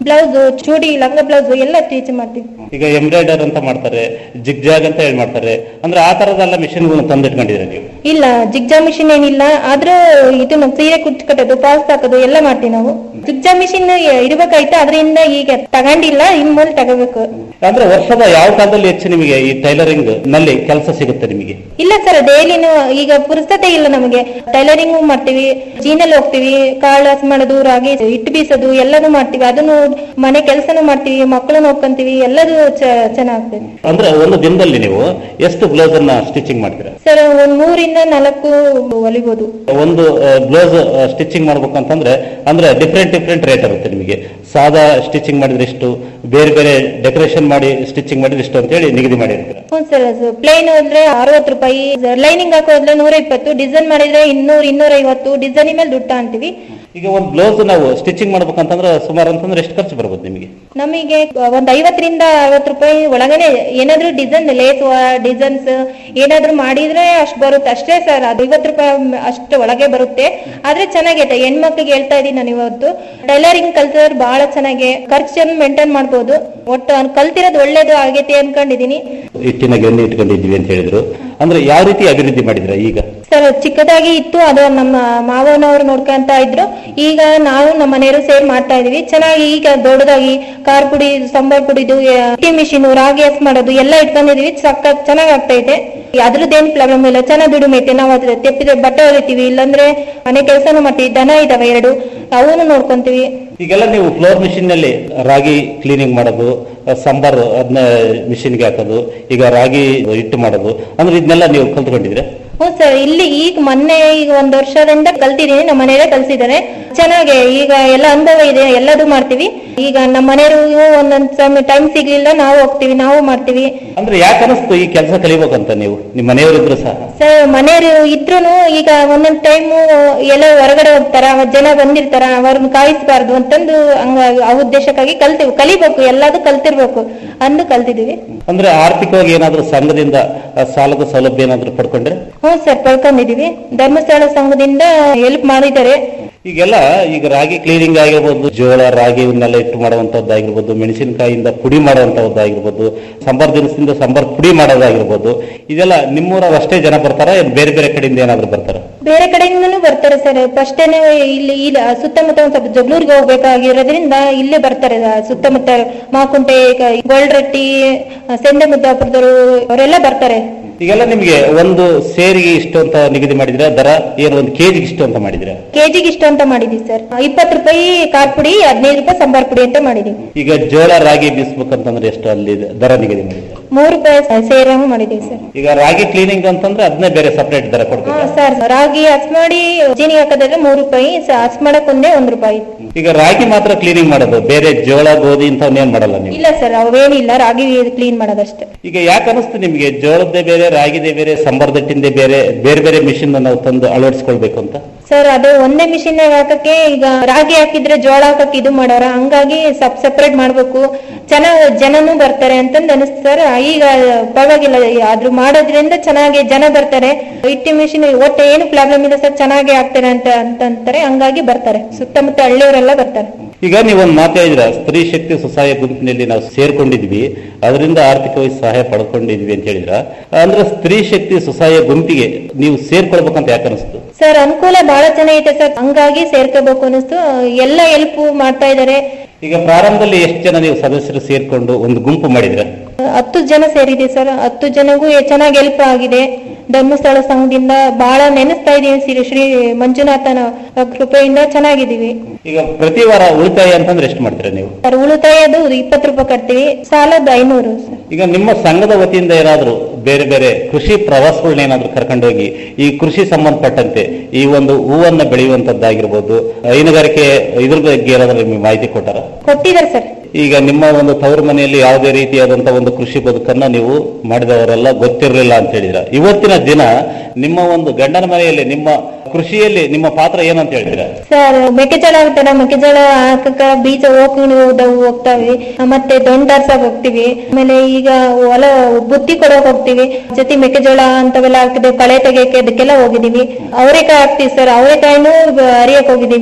ಬ್ಲೌಸ್ ಚೂಡಿ ಲಂಗ ಬ್ಲೌಸ್ ಎಲ್ಲ ಸ್ಟಿಚ್ ಮಾಡ್ತೀವಿ ಈಗ ಎಂಬ್ರಾಯ್ಡರ್ ಅಂತ ಮಾಡ್ತಾರೆ ಜಿಗ್ ಜಾಗ್ ಅಂತ ಹೇಳಿ ಮಾಡ್ತಾರೆ ಅಂದ್ರೆ ಆ ತರದೆಲ್ಲ ಮಿಷಿನ್ಗಳನ್ನ ತಂದಿಟ್ಕೊಂಡಿದ್ದೀರಾ ನೀವು ಇಲ್ಲ ಜಿಗ್ಜಾ ಮಿಷಿನ್ ಏನಿಲ್ಲ ಆದ್ರೂ ಇದು ನಾವು ಸೀರೆ ಕುಚ್ಚು ಕಟ್ಟೋದು ಪಾಸ್ ಹಾಕೋದು ಎಲ್ಲ ಮಾಡ್ತೀವಿ ನಾವು ಜಿಗ್ಜಾ ಮಿಷಿನ್ ಇರ್ಬೇಕಾಯ್ತು ಅದರಿಂದ ಈಗ ತಗೊಂಡಿಲ್ಲ ಇನ್ ಮುಂದೆ ತಗೋಬೇಕು ಅಂದ್ರೆ ವರ್ಷದ ಯಾವ ಕಾಲದಲ್ಲಿ ಹೆಚ್ಚು ನಿಮಗೆ ಈ ಟೈಲರಿಂಗ್ ನಲ್ಲಿ ಕೆಲಸ ಸಿಗುತ್ತೆ ನಿಮಗೆ ಇಲ್ಲ ಸರ್ ಡೈಲಿನೂ ಈಗ ಪುರಸ್ಕತೆ ಇಲ್ಲ ನಮಗೆ ಟೈಲರಿಂಗ್ ಮಾಡ್ತೀವಿ ಜೀನಲ್ಲಿ ಹೋಗ್ತೀವಿ ಕಾಳು ಹಸ್ ಮಾಡೋದು ರಾಗಿ ಹಿಟ್ಟು ಬೀಸೋದು ಎಲ್ಲನೂ ಮಾಡ್ತೀವಿ ಅದನ್ನು ಮನೆ ಕೆಲಸನೂ ಮಾಡ್ತೀವಿ ಮಕ್ಕಳು ನೋಡ್ಕೊಂತೀವಿ ಎಲ್ಲದೂ ಚ- ಚೆನ್ನಾಗ್ತದೆ ಅಂದ್ರೆ ಒಂದು ದಿನದಲ್ಲಿ ನೀವು ಎಷ್ಟು ಬ್ಲೌಸ್ ಅನ್ನ ಸ್ಟಿಚಿಂಗ್ ಮಾಡ್ತೀರಾ ಸರ್ ಒಂದ್ ಮೂರಿಂದ ನಾಲ್ಕು ಹೊಲಿಬೋದು ಒಂದು ಬ್ಲೌಸ್ ಸ್ಟಿಚಿಂಗ್ ಮಾಡ್ಬೇಕಂತಂದ್ರೆ ಅಂದ್ರೆ ಡಿಫ್ರೆಂಟ್ ಡಿಫ್ರೆಂಟ್ ರೇಟ್ ಇರುತ್ತೆ ನಿಮಗೆ ಸಾದಾ ಸ್ಟಿಚಿಂಗ್ ಮಾಡಿದ್ರೆ ಇಷ್ಟು ಬೇರೆ ಬೇರೆ ಡೆಕೋರೇಷನ್ ಮಾಡಿ ಸ್ಟಿಚಿಂಗ್ ಮಾಡಿದ್ರೆ ಇಷ್ಟು ಅಂತ ಹೇಳಿ ನಿಗದಿ ಮಾಡಿರ್ತೀರ ಹ್ಞೂ ಸರ್ ಪ್ಲೇನ್ ಹೋದ್ರೆ ಅರವತ್ತು ರೂಪಾಯಿ ಲೈನಿಂಗ್ ಹಾಕೋದ್ರೆ ನೂರ ಇಪ್ಪತ್ತು ಡಿಸೈನ್ ಮಾಡಿದ್ರೆ ಇನ್ನೂರ್ ಇನ್ನೂರ ಐವತ್ತು ಡಿಸೈನ್ ಮೇಲೆ ದುಡ್ಡು ಅಂತೀವಿ ಈಗ ಒಂದು ಬ್ಲೌಸ್ ನಾವು ಸ್ಟಿಚಿಂಗ್ ಮಾಡ್ಬೇಕಂತಂದ್ರೆ ಸುಮಾರು ಅಂತಂದ್ರೆ ಎಷ್ಟು ಖರ್ಚು ಬರ್ಬೋದು ನಿಮಗೆ ನಮಗೆ ಒಂದ್ ಐವತ್ತರಿಂದ ಅರವತ್ತು ರೂಪಾಯಿ ಒಳಗನೆ ಏನಾದ್ರೂ ಡಿಸೈನ್ ಲೇಸ್ ಡಿಸೈನ್ಸ್ ಏನಾದ್ರೂ ಮಾಡಿದ್ರೆ ಅಷ್ಟು ಬರುತ್ತೆ ಅಷ್ಟೇ ಸರ್ ಅದು ಐವತ್ತು ರೂಪಾಯಿ ಅಷ್ಟು ಒಳಗೆ ಬರುತ್ತೆ ಆದ್ರೆ ಚೆನ್ನಾಗೈತೆ ಹೆಣ್ಮಕ್ಳಿಗೆ ಹೇಳ್ತಾ ಇದೀನಿ ನಾನು ಇವತ್ತು ಟೈಲರಿಂಗ್ ಕಲ್ತಿದ್ರೆ ಬಹಳ ಚೆನ್ನಾಗಿ ಖರ್ಚನ್ನು ಮೇಂಟೈನ್ ಮಾಡ್ಬೋದು ಒಟ್ಟು ಅವ್ನು ಕಲ್ತಿರೋದು ಒಳ್ಳೇದು ಆಗೈತೆ ಅನ್ಕೊಂಡಿದೀನಿ ಹಿಟ್ಟಿನ ಗೆನ್ನೆ ಇಟ್ಕೊಂಡಿದ್ವಿ ಅಂತ ಹೇಳಿದ್ರು ಅಂದ್ರೆ ಯಾವ ರೀತಿ ಅಭಿವೃದ್ಧಿ ಮಾಡಿದ್ರ ಈಗ ಸರ್ ಚಿಕ್ಕದಾಗಿ ಇತ್ತು ಅದು ನಮ್ಮ ಮಾವನವ್ರು ನೋಡ್ಕೊಂತ ಇದ್ರು ಈಗ ನಾವು ನಮ್ಮ ಮನೆಯವರು ಸೇರ್ ಮಾಡ್ತಾ ಇದೀವಿ ಚೆನ್ನಾಗಿ ಈಗ ದೊಡ್ಡದಾಗಿ ಖಾರ ಪುಡಿ ಸಾಂಬಾರ್ ಪುಡಿದು ಟೀ ಮಿಷಿನ್ ರಾಗಿ ಹಸ್ ಮಾಡೋದು ಎಲ್ಲ ಇಟ್ಕೊಂಡಿದೀವಿ ಸಕ್ಕ ಚೆನ್ನಾಗ್ ಆಗ್ತಾ ಇದೆ ಅದ್ರದ್ದೇನ್ ಪ್ರಾಬ್ಲಮ್ ಇಲ್ಲ ಚೆನ್ನಾಗ್ ದುಡಿಮೆ ಐತೆ ನಾವು ಅದ್ರ ತೆಪ್ಪಿದ್ರೆ ಬಟ್ಟೆ ಹೊಲಿತೀವಿ ಇಲ್ಲಾಂದ್ರೆ ಮನೆ ಕೆಲಸನೂ ಮಾಡ್ತೀವಿ ದನ ಇದಾವೆ ಎರಡು ಅವನು ನೋಡ್ಕೊಂತೀವಿ ಈಗೆಲ್ಲ ನೀವು ಫ್ಲೋರ್ ಮಿಷಿನ್ ನಲ್ಲಿ ರಾಗಿ ಕ್ಲೀನಿಂಗ್ ಮಾಡೋದು ಅಹ್, ಸಾಂಬಾರು ಅದನ್ನ ಮಿಷಿನ್ಗೆ ಹಾಕೋದು ಈಗ ರಾಗಿ ಹಿಟ್ಟು ಮಾಡೋದು ಅಂದ್ರೆ ಇದನ್ನೆಲ್ಲ ನೀವು ಕಲ್ತ್ಕೊಂಡಿದ್ರೆ ಹ್ಞೂ ಸರ್ ಇಲ್ಲಿ ಈಗ ಮೊನ್ನೆ ಈಗ ಒಂದ್ ವರ್ಷದಿಂದ ಕಲ್ತಿದೀನಿ ನಮ್ಮ ಮನೆಯವರೇ ಕಲ್ಸಿದ್ದಾರೆ ಚೆನ್ನಾಗೆ ಈಗ ಎಲ್ಲ ಅನುಭವ ಇದೆ ಎಲ್ಲದೂ ಮಾಡ್ತೀವಿ ಈಗ ನಮ್ಮ ಮನೆಯವ್ರಿಗೂ ಒಂದೊಂದ್ ಸಮಯ ಟೈಮ್ ಸಿಗ್ಲಿಲ್ಲ ನಾವು ಹೋಗ್ತೀವಿ ನಾವು ಮಾಡ್ತೀವಿ ಅಂದ್ರೆ ಯಾಕೆ ಅನಿಸ್ತು ಈ ಕೆಲಸ ಕಲಿಬೇಕಂತ ನೀವು ನಿಮ್ಮ ಮನೆಯವರಿದ್ರು ಸಹ ಸರ್ ಮನೆಯವರು ಇದ್ರೂನು ಈಗ ಒಂದೊಂದ್ ಟೈಮು ಎಲ್ಲ ಹೊರಗಡೆ ಹೋಗ್ತಾರ ಅವತ್ ಜನ ಬಂದಿರ್ತಾರ ಅವ್ರನ್ನ ಕಾಯಿಸ್ಬಾರ್ದು ಅಂತಂದು ಹಂಗ ಆ ಉದ್ದೇಶಕ್ಕಾಗಿ ಕಲ್ತೀವಿ ಕಲಿಬೇಕು ಎಲ್ಲದೂ ಕಲ್ತಿರ್ಬೇಕು ಅಂದು ಕಲ್ತಿದೀವಿ ಅಂದ್ರೆ ಆರ್ಥಿಕವಾಗಿ ಏನಾದ್ರೂ ಸಂಘದಿಂದ ಅಹ್, ಸಾಲದ ಸೌಲಭ್ಯ ಏನಾದ್ರೂ ಪಡ್ಕೊಂಡ್ರೆ ಹ್ಞೂ ಸರ್ ಪಡ್ಕೊಂಡಿದೀವಿ ಧರ್ಮಸ್ಥಳ ಸಂಘದಿಂದ ಹೆಲ್ಪ್ ಮಾಡಿದ್ದಾರೆ ಈಗೆಲ್ಲ ಈಗ ರಾಗಿ ಕ್ಲೀನಿಂಗ್ ಆಗಿರ್ಬೋದು ಜೋಳ ರಾಗಿ ಇವನ್ನೆಲ್ಲ ಇಟ್ಟು ಮಾಡುವಂತದ್ದಾಗಿರ್ಬೋದು ಮೆಣಸಿನಕಾಯಿಯಿಂದ ಪುಡಿ ಮಾಡುವಂತದ್ದಾಗಿರ್ಬೋದು ಸಂಬಾರ್ ದಿನಸದಿಂದ ಸಂಬಾರ್ ಪುಡಿ ಮಾಡೋದಾಗಿರ್ಬೋದು ಇದೆಲ್ಲ ನಿಮ್ಮೂರಾಗ ಅಷ್ಟೇ ಜನ ಬರ್ತಾರ ಏನ್ ಬೇರೆ ಬೇರೆ ಕಡೆಯಿಂದ ಏನಾದ್ರು ಬರ್ತಾರ ಬೇರೆ ಕಡೆಯಿಂದನೂ ಬರ್ತಾರೆ ಸರ್ ಫಸ್ಟೇನೆ ಇಲ್ಲಿ ಇಲ್ಲಿ ಸುತ್ತಮುತ್ತ ಒಂದ್ ಸ್ವಲ್ಪ ಜಗಳೂರಿಗೆ ಹೋಗ್ಬೇಕಾಗಿರೋದ್ರಿಂದ ಇಲ್ಲೇ ಬರ್ತಾರೆ ಆ ಸುತ್ತಮುತ್ತ ಮಾಕುಂಟೆ ಗೋಲ್ರಟ್ಟಿ ಸೆಂಡೆ ಮುದ್ದಾಪುರದವರು ಅವರೆಲ್ಲ ಬರ್ತಾರೆ ಈಗೆಲ್ಲ ನಿಮ್ಗೆ ಒಂದು ಸೇರಿಗೆ ಇಷ್ಟು ಅಂತ ನಿಗದಿ ಮಾಡಿದ್ರೆ ದರ ಏನು ಒಂದು ಕೆಜಿಗೆ ಇಷ್ಟು ಅಂತ ಮಾಡಿದ್ರೆ ಕೆಜಿಗೆ ಇಷ್ಟು ಅಂತ ಮಾಡಿದೀವಿ ಸರ್ ಇಪ್ಪತ್ತು ರೂಪಾಯಿ ಖಾರ ಪುಡಿ ಹದಿನೈದು ರೂಪಾಯಿ ಸಾಂಬಾರ್ ಪುಡಿ ಅಂತ ಮಾಡಿದೀವಿ ಈಗ ಜೋಳ ರಾಗಿ ಬೀಸ್ಬೇಕಂತಂದ್ರೆ ಎಷ್ಟು ಅಲ್ಲಿ ದರ ನಿಗದಿ ಮಾಡಿದ್ರೆ ಮೂರು ರೂಪಾಯಿ ಸೇರಂಗ್ ಮಾಡಿದೀವಿ ಸರ್ ಈಗ ರಾಗಿ ಕ್ಲೀನಿಂಗ್ ಅಂತಂದ್ರೆ ಅದನ್ನೇ ಬೇರೆ ಸಪರೇಟ್ ದರ ಕೊಡ್ಬೇಕು ಹಾ ಸರ್ ರಾಗಿ ಹಸ್ ಮಾಡಿ ಜೀನಿಗೆ ಹಾಕೋದ್ರೆ ಮೂರು ರೂಪಾಯಿ ಸ- ಹಸ್ ಮಾಡಕ್ ಒಂದೇ ಒಂದ್ ರೂಪಾಯಿ ಈಗ ರಾಗಿ ಮಾತ್ರ ಕ್ಲೀನಿಂಗ್ ಮಾಡೋದು ಬೇರೆ ಜೋಳ ಗೋಧಿ ಇಂಥವನ್ನೇನ್ ಮಾಡಲ್ಲ ನೀವು ಇಲ್ಲ ಸರ್ ಅವೇನಿಲ್ಲ ರಾಗಿ ಕ್ಲೀನ್ ಮಾಡೋದಷ್ಟೇ ಈಗ ಯಾಕೆ ಅನಿಸ್ತು ನಿಮ್ಗೆ ಜೋಳದ್ದೇ ಬೇರೆ ರಾಗಿದೇ ಬೇರೆ ಸಂಬರ್ದಟ್ಟಿಂದೇ ಬೇರೆ ಬೇರೆ ಬೇರೆ ಮಿಷಿನ್ ನಾವು ತಂದು ಅಳವಡಿಸ್ಕೊಳ್ಬೇಕು ಅಂತ ಸರ್ ಅದು ಒಂದೇ ಮಿಷಿನ್ ಹಾಕಕ್ಕೆ ಈಗ ರಾಗಿ ಹಾಕಿದ್ರೆ ಜೋಳ ಹಾಕಕ್ಕೆ ಇದು ಮಾಡೋರ ಹಂಗಾಗಿ ಸಪ್ ಸಪ್ರೇಟ್ ಮಾಡ್ಬೇಕು ಚೆನ್ನಾಗ್ ಜನನೂ ಬರ್ತಾರೆ ಅಂತಂದ್ ಅನಿಸ್ತು ಸರ್ ಈಗ ಪರವಾಗಿಲ್ಲ ಆದ್ರೂ ಮಾಡೋದ್ರಿಂದ ಚೆನ್ನಾಗಿ ಜನ ಬರ್ತಾರೆ ಹಿಟ್ಟಿ ಮಿಷಿನ್ ಒಟ್ಟು ಏನು ಪ್ರಾಬ್ಲಮ್ ಇಲ್ಲ ಸರ್ ಚೆನ್ನಾಗಿ ಆಗ್ತಾರೆ ಅಂತ ಅಂತ ಅಂತಾರೆ ಹಂಗಾಗಿ ಬರ್ತಾರೆ ಸುತ್ತಮುತ್ತ ಹಳ್ಳಿಯವರೆಲ್ಲ ಬರ್ತಾರೆ ಈಗ ನೀವೊಂದು ಮಾತು ಹೇಳಿದ್ರ ಸ್ತ್ರೀ ಶಕ್ತಿ ಸ್ವಸಹಾಯ ಗುಂಪಿನಲ್ಲಿ ನಾವು ಸೇರ್ಕೊಂಡಿದ್ವಿ ಅದರಿಂದ ಆರ್ಥಿಕವಾಗಿ ಸಹಾಯ ಪಡ್ಕೊಂಡಿದ್ವಿ ಅಂತ ಹೇಳಿದ್ರ ಅಂದ್ರೆ ಸ್ತ್ರೀ ಶಕ್ತಿ ಸ್ವಸಹಾಯ ಗುಂಪಿಗೆ ನೀವು ಸೇರ್ಕೊಳ್ಬೇಕಂತ ಯಾಕೆ ಅನಿಸ್ತು ಸರ್ ಅನುಕೂಲ ಬಹಳ ಚೆನ್ನಾಗೈತೆ ಸರ್ ಹಂಗಾಗಿ ಸೇರ್ಕೋಬೇಕು ಅನಿಸ್ತು ಎಲ್ಲ ಹೆಲ್ಪ್ ಮಾಡ್ತಾ ಇದಾರೆ ಈಗ ಪ್ರಾರಂಭದಲ್ಲಿ ಎಷ್ಟು ಜನ ನೀವು ಸದಸ್ಯರು ಸೇರ್ಕೊಂಡು ಒಂದು ಗುಂಪು ಮಾಡಿದ್ರ ಹತ್ತು ಜನ ಸೇರಿದೆ ಸರ್ ಹತ್ತು ಜನಗೂ ಎ- ಚೆನ್ನಾಗಿ ಹೆಲ್ಪ್ ಆಗಿದೆ ಧರ್ಮಸ್ಥಳ ಸಂಘದಿಂದ ಬಹಳ ನೆನೆಸ್ತಾ ಇದೀವಿ ಶ್ರೀ ಶ್ರೀ ಮಂಜುನಾಥನ ಕೃಪೆಯಿಂದ ಚೆನ್ನಾಗಿದ್ದೀವಿ ಈಗ ಪ್ರತಿ ವಾರ ಉಳಿತಾಯ ಅಂತಂದ್ರೆ ಎಷ್ಟು ಮಾಡ್ತೀರಾ ನೀವು ಸರ್ ಉಳಿತಾಯದು ಇಪ್ಪತ್ತು ರೂಪಾಯಿ ಕಟ್ತೀವಿ ಸಾಲದ ಐನೂರು ಸರ್ ಈಗ ನಿಮ್ಮ ಸಂಘದ ವತಿಯಿಂದ ಏನಾದ್ರು ಬೇರೆ ಬೇರೆ ಕೃಷಿ ಪ್ರವಾಸಗಳನ್ನ ಏನಾದ್ರು ಕರ್ಕೊಂಡೋಗಿ ಈ ಕೃಷಿ ಸಂಬಂಧಪಟ್ಟಂತೆ ಈ ಒಂದು ಹೂವನ್ನ ಬೆಳೆಯುವಂತದ್ದಾಗಿರ್ಬೋದು ಹೈನುಗಾರಿಕೆ ಇದ್ರ ಬಗ್ಗೆ ಏನಾದ್ರು ನಿಮಗೆ ಮಾಹಿತಿ ಕೊಟ್ಟಾರ ಕೊಟ್ಟಿದ್ದಾರೆ ಸರ್ ಈಗ ನಿಮ್ಮ ಒಂದು ತವರು ಮನೆಯಲ್ಲಿ ಯಾವುದೇ ರೀತಿಯಾದಂತ ಒಂದು ಕೃಷಿ ಬದುಕನ್ನ ನೀವು ಮಾಡಿದವರೆಲ್ಲ ಗೊತ್ತಿರಲಿಲ್ಲ ಅಂತ ಹೇಳಿದ್ರ ಇವತ್ತಿನ ದಿನ ನಿಮ್ಮ ಒಂದು ಗಂಡನ ಮನೆಯಲ್ಲಿ ನಿಮ್ಮ ಕೃಷಿಯಲ್ಲಿ ನಿಮ್ಮ ಪಾತ್ರ ಏನಂತ ಹೇಳಿದ್ರ ಸರ್ ಮೆಕ್ಕೆಜೋಳ ಹಾಕ್ತಾರ ಮೆಕ್ಕೆಜೋಳ ಹಾಕಕ ಬೀಜ ಹೋಗ್ಕೊಂಡು ಹೋದವು ಹೋಗ್ತಾವೆ ಮತ್ತೆ ದೊಂಡಾರ್ಸಕ್ ಹೋಗ್ತಿವಿ ಆಮೇಲೆ ಈಗ ಹೊಲ ಬುತ್ತಿ ಕೊಡೋಕ್ ಹೋಗ್ತಿವಿ ಜೊತೆ ಮೆಕ್ಕೆಜೋಳ ಅಂತವೆಲ್ಲ ಹಾಕಿದೆ ಕಳೆ ತೆಗಿಯಕ್ಕೆ ಅದಕ್ಕೆಲ್ಲ ಹೋಗಿದೀವಿ ಅವರೆಕಾಯಿ ಹಾಕ್ತಿವಿ ಸರ್ ಅವರೆಕಾಯಿನೂ ಹರಿಯಕ್ ಹೋಗಿದೀವಿ